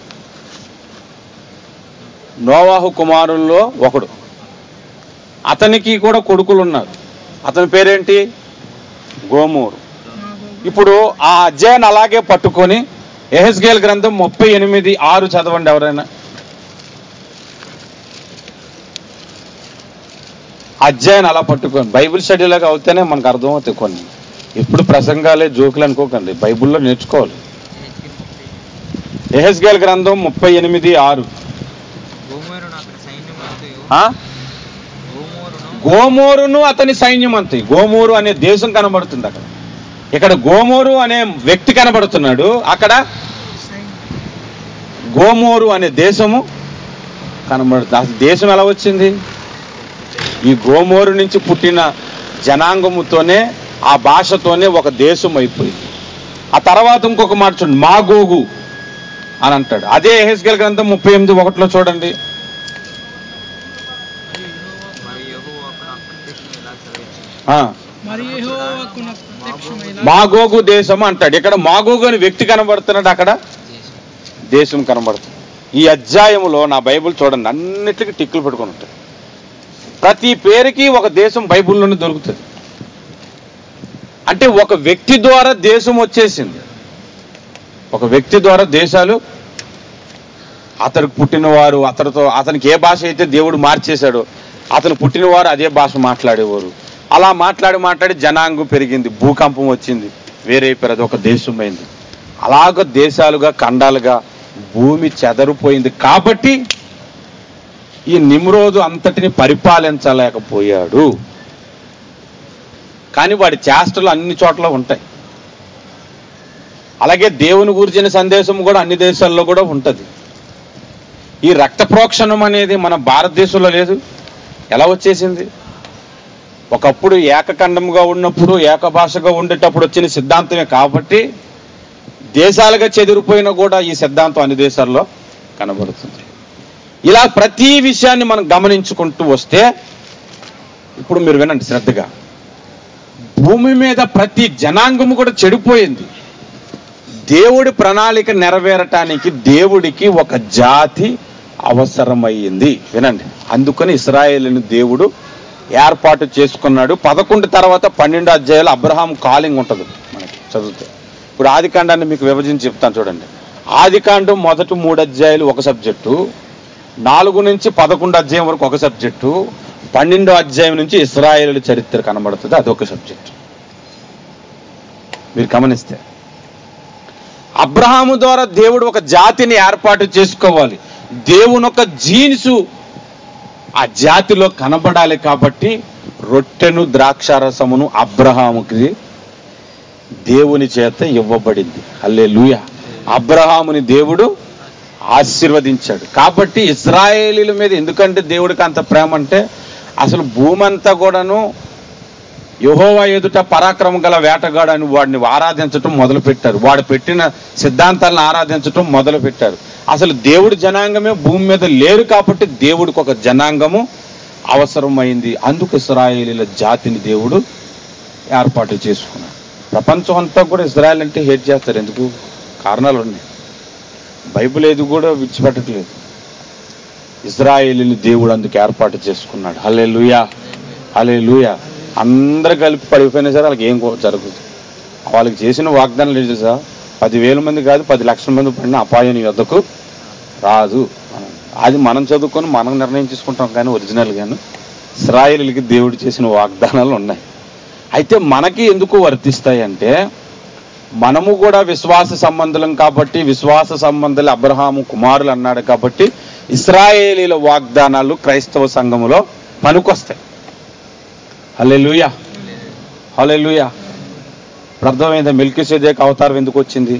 నోవాహు కుమారుల్లో ఒకడు అతనికి కూడా కొడుకులు ఉన్నారు అతని పేరేంటి గోమూరు మాగోగు. ఇప్పుడు ఆ అధ్యాయాన్ని అలాగే పట్టుకొని ఎహెస్గేల్ గ్రంథం ముప్పై ఎనిమిది ఆరు చదవండి ఎవరైనా అధ్యాయాన్ని అలా పట్టుకొని బైబిల్ స్టడీలాగా అవుతేనే మనకు అర్థమవుతాయి కొన్ని ఎప్పుడు ప్రసంగాలే జోకులు అనుకోకండి బైబిల్లో నేర్చుకోవాలి ఎహెస్గేల్ గ్రంథం ముప్పై ఎనిమిది ఆరు గోమేరును అక్కడ సైన్యం అంతయు ఆ? గోమోరును గోమోరును అతని సైన్యం అంతే గోమూరు అనే దేశం కనబడుతుంది అక్కడ ఇక్కడ గోమూరు అనే వ్యక్తి కనబడుతున్నాడు అక్కడ గోమూరు అనే దేశము కనబడుతుంది అసలు దేశం ఎలా వచ్చింది ఈ గోమూరు నుంచి పుట్టిన జనాంగముతోనే ఆ భాషతోనే ఒక దేశం అయిపోయింది ఆ తర్వాత ఇంకొక మాట చూడండి మాగోగు అని అంటాడు అదే ఎహెస్గల్ గ్రంథం ముప్పై ఎనిమిది ఒకటిలో చూడండి మరి యెహోవా అక్కడ అప్రత్యక్షం ఇలా సెలవిచ్చింది ఆ, మరి యెహోవాకు నాకు ప్రత్యక్షమైన మాగోగు దేశం అంటాడు ఇక్కడ మాగోగు అనే వ్యక్తి కనబడుతున్నాడు అక్కడ దేశం కనబడుతుంది ఈ అధ్యాయములో నా బైబిల్ చూడండి అన్నిటికీ టిక్కులు పెట్టుకొని ఉంటాయి ప్రతి పేరుకి ఒక దేశం బైబిల్లోనే దొరుకుతుంది అంటే ఒక వ్యక్తి ద్వారా దేశం వచ్చేసింది ఒక వ్యక్తి ద్వారా దేశాలు అతనికి పుట్టినవారు అతనితో అతనికి ఏ భాష అయితే దేవుడు మార్చేశాడో అతను పుట్టినవారు అదే భాష మాట్లాడేవారు అలా మాట్లాడి మాట్లాడి జనాంగం పెరిగింది భూకంపం వచ్చింది వేరే పేరు అది ఒక దేశం అయింది అలాగ దేశాలుగా ఖండాలుగా భూమి చెదరిపోయింది కాబట్టి ఈ నిమ్రోదు అంతటిని పరిపాలించలేకపోయాడు కానీ వాడి చేష్టలు అన్ని చోట్ల ఉంటాయి అలాగే దేవుని గురించిన సందేశం కూడా అన్ని దేశాల్లో కూడా ఉంటుంది ఈ రక్త ప్రోక్షణం అనేది మన భారతదేశంలో లేదు ఎలా వచ్చేసింది ఒకప్పుడు ఏకఖండముగా ఉన్నప్పుడు ఏకభాషగా ఉండేటప్పుడు వచ్చిన సిద్ధాంతమే కాబట్టి దేశాలుగా చెదిరిపోయినా కూడా ఈ సిద్ధాంతం అన్ని దేశాల్లో కనబడుతుంది ఇలా ప్రతి విషయాన్ని మనం గమనించుకుంటూ వస్తే ఇప్పుడు మీరు వినండి శ్రద్ధగా భూమి మీద ప్రతి జనాంగము కూడా చెడిపోయింది దేవుడి ప్రణాళిక నెరవేరటానికి దేవుడికి ఒక జాతి అవసరమయ్యింది వినండి అందుకని ఇస్రాయేలుని దేవుడు ఏర్పాటు చేసుకున్నాడు పదకొండు తర్వాత పన్నెండు అధ్యాయాలు అబ్రహాం కాలింగ్ ఉంటుంది మనకి చదివితే ఇప్పుడు ఆదికాండాన్ని మీకు విభజించి చెప్తాను చూడండి ఆదికాండం మొదటి మూడు అధ్యాయులు ఒక సబ్జెక్టు నాలుగు నుంచి పదకొండు అధ్యాయం వరకు ఒక సబ్జెక్టు పన్నెండో అధ్యాయం నుంచి ఇస్రాయేలు చరిత్ర కనబడుతుంది అదొక సబ్జెక్ట్ మీరు గమనిస్తే అబ్రహాము ద్వారా దేవుడు ఒక జాతిని ఏర్పాటు చేసుకోవాలి దేవుని ఒక జీన్సు ఆ జాతిలో కనబడాలి కాబట్టి రొట్టెను ద్రాక్షారసమును అబ్రహాముకి దేవుని చేత ఇవ్వబడింది అల్లే అబ్రహాముని దేవుడు ఆశీర్వదించాడు కాబట్టి ఇస్రాయేలీల మీద ఎందుకంటే దేవుడికి అంత ప్రేమ అంటే అసలు భూమి అంతా కూడాను యహోవా ఎదుట పరాక్రమం గల వేటగాడని వాడిని ఆరాధించటం మొదలు పెట్టారు వాడు పెట్టిన సిద్ధాంతాలను ఆరాధించటం మొదలు పెట్టారు అసలు దేవుడి జనాంగమే భూమి మీద లేరు కాబట్టి దేవుడికి ఒక జనాంగము అవసరమైంది అందుకు ఇస్రాయేలీల జాతిని దేవుడు ఏర్పాటు చేసుకున్నాడు ప్రపంచం అంతా కూడా ఇజ్రాయెల్ అంటే హేట్ చేస్తారు ఎందుకు కారణాలు ఉన్నాయి బైబిల్ ఏది కూడా విడిచిపెట్టట్లేదు ఇజ్రాయేలీని దేవుడు అందుకు ఏర్పాటు చేసుకున్నాడు హలే లూయా హలే లూయా అందరు కలిపి పడిపోయినా సరే వాళ్ళకి ఏం కో- జరగదు వాళ్ళకి చేసిన వాగ్దానం లేదు సార్ పదివేల మంది కాదు పది లక్షల మంది పడిన అపాయం యొద్దకు రాదు అది మనం చదువుకొని మనం నిర్ణయం చేసుకుంటాం కానీ ఒరిజినల్ గాను ఇస్రాయేలీలకి దేవుడు చేసిన వాగ్దానాలు ఉన్నాయి అయితే మనకి ఎందుకు వర్తిస్తాయి అంటే మనము కూడా విశ్వాస సంబంధులం కాబట్టి విశ్వాస సంబంధులు అబ్రహాము కుమారులు అన్నాడు కాబట్టి ఇస్రాయేలీల వాగ్దానాలు క్రైస్తవ సంఘములో పనికొస్తాయి హలే లూయా హలే లూయా అర్థమైందా మిల్కీ సేదేక్ అవతారం ఎందుకు వచ్చింది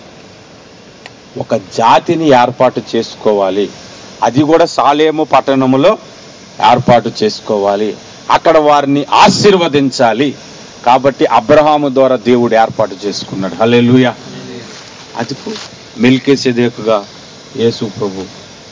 ఒక జాతిని ఏర్పాటు చేసుకోవాలి అది కూడా సాలేము పట్టణములో ఏర్పాటు చేసుకోవాలి అక్కడ వారిని ఆశీర్వదించాలి కాబట్టి అబ్రహాము ద్వారా దేవుడు ఏర్పాటు చేసుకున్నాడు హలే లూయా అదికు మిల్కే సెదేకుగా యేసు ప్రభు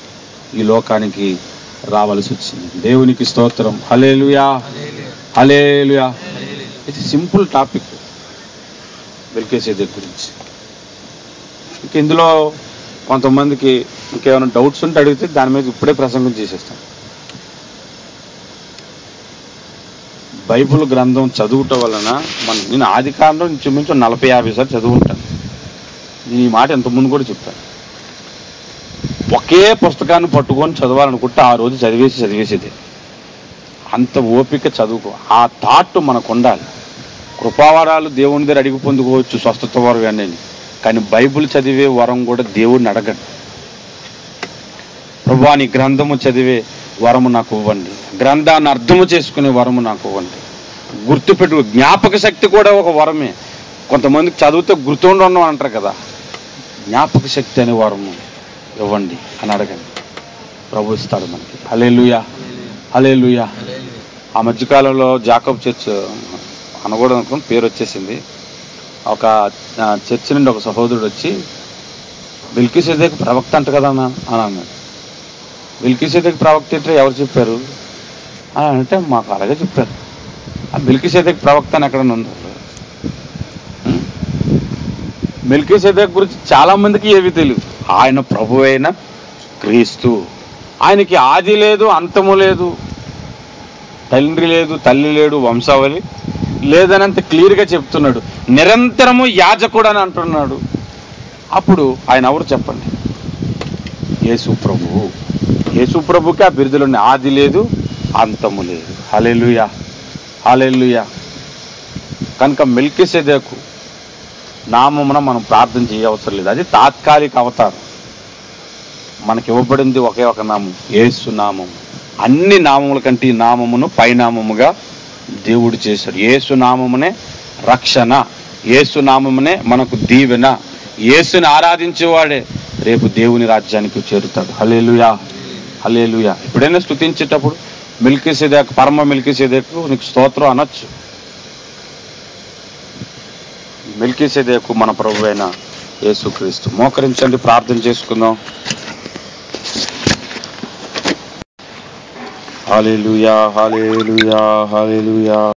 ఈ లోకానికి రావాల్సి వచ్చింది దేవునికి స్తోత్రం హలేలుయా హలేలుయా ఇది సింపుల్ టాపిక్ వెల్కేసేదే గురించి ఇంక ఇందులో కొంతమందికి ఇంకేమైనా డౌట్స్ ఉంటే అడిగితే దాని మీద ఇప్పుడే ప్రసంగం చేసేస్తాం బైబిల్ గ్రంథం చదువుట వలన మన నేను ఆది కాలంలో ఇంచుమించు నలభై యాభై సార్లు చదువుకుంటాను నేను ఈ మాట ఇంతకుముందు కూడా చెప్పాను ఒకే పుస్తకాన్ని పట్టుకొని చదవాలనుకుంటే ఆ రోజు చదివేసి చదివేసేది అంత ఓపిక చదువుకో ఆ థాట్ మనకు ఉండాలి కృపావరాలు దేవుని దగ్గర అడిగి పొందుకోవచ్చు స్వస్థత వరం అని కానీ బైబిల్ చదివే వరం కూడా దేవుడిని అడగండి ప్రభా నీ గ్రంథము చదివే వరము నాకు ఇవ్వండి గ్రంథాన్ని అర్థము చేసుకునే వరము నాకు ఇవ్వండి గుర్తుపెట్టు జ్ఞాపక శక్తి కూడా ఒక వరమే కొంతమందికి చదివితే గుర్తుండడం అంటారు కదా జ్ఞాపక శక్తి అనే వరము ఇవ్వండి అని అడగండి ప్రభు ఇస్తాడు మనకి హలేలుయా హలేలుయా ఆ మధ్యకాలంలో జాకబ్ చర్చ్ అనకూడదు అనుకుని పేరు వచ్చేసింది ఒక ఆ, చర్చ్ నుండి ఒక సహోదరుడు వచ్చి బిల్కిసేదేకి ప్రవక్త అంట కదా అన్న అని అన్నాడు బిల్కిసేదేకి ప్రవక్త అంటే ఎవరు చెప్పారు అని అంటే మాకు అలాగే చెప్పారు ఆ బిల్కిసేదేకి ప్రవక్త అని ఎక్కడ ఉంది మిల్కీసేదేక్ గురించి చాలా మందికి ఏవి తెలియదు ఆయన ప్రభు అయిన క్రీస్తు ఆయనకి ఆది లేదు అంతము లేదు తండ్రి లేదు తల్లి లేడు వంశావళి లేదని అంత క్లియర్గా చెప్తున్నాడు నిరంతరము యాజకుడు అని అంటున్నాడు అప్పుడు ఆయన ఎవరు చెప్పండి యేసు ప్రభువు యేసు ప్రభుకి ఆ బిరుదులు ఉన్నాయి ఆది లేదు అంతము లేదు హలెలుయా హలెలుయా కనుక మెల్కిసేదేకు నామమున మనం ప్రార్థన చేయవసరం లేదు అది తాత్కాలిక అవతారం మనకి ఇవ్వబడింది ఒకే ఒక నామం యేసు నామం అన్ని నామముల కంటే ఈ నామమును పైనామముగా దేవుడు చేశాడు యేసు నామమునే రక్షణ యేసు నామమునే మనకు దీవెన యేసుని ఆరాధించేవాడే రేపు దేవుని రాజ్యానికి చేరుతాడు హలేలుయా హలేలుయా ఎప్పుడైనా స్తుతించేటప్పుడు మిల్కిసేదేకు పరమ మిల్కిసేదేకు నీకు స్తోత్రం అనొచ్చు మెల్కీసేదేకు మన ప్రభు అయిన యేసుక్రీస్తు మోకరించండి ప్రార్థన చేసుకుందాం హాలేలుయా హాలేలుయా హాలేలుయా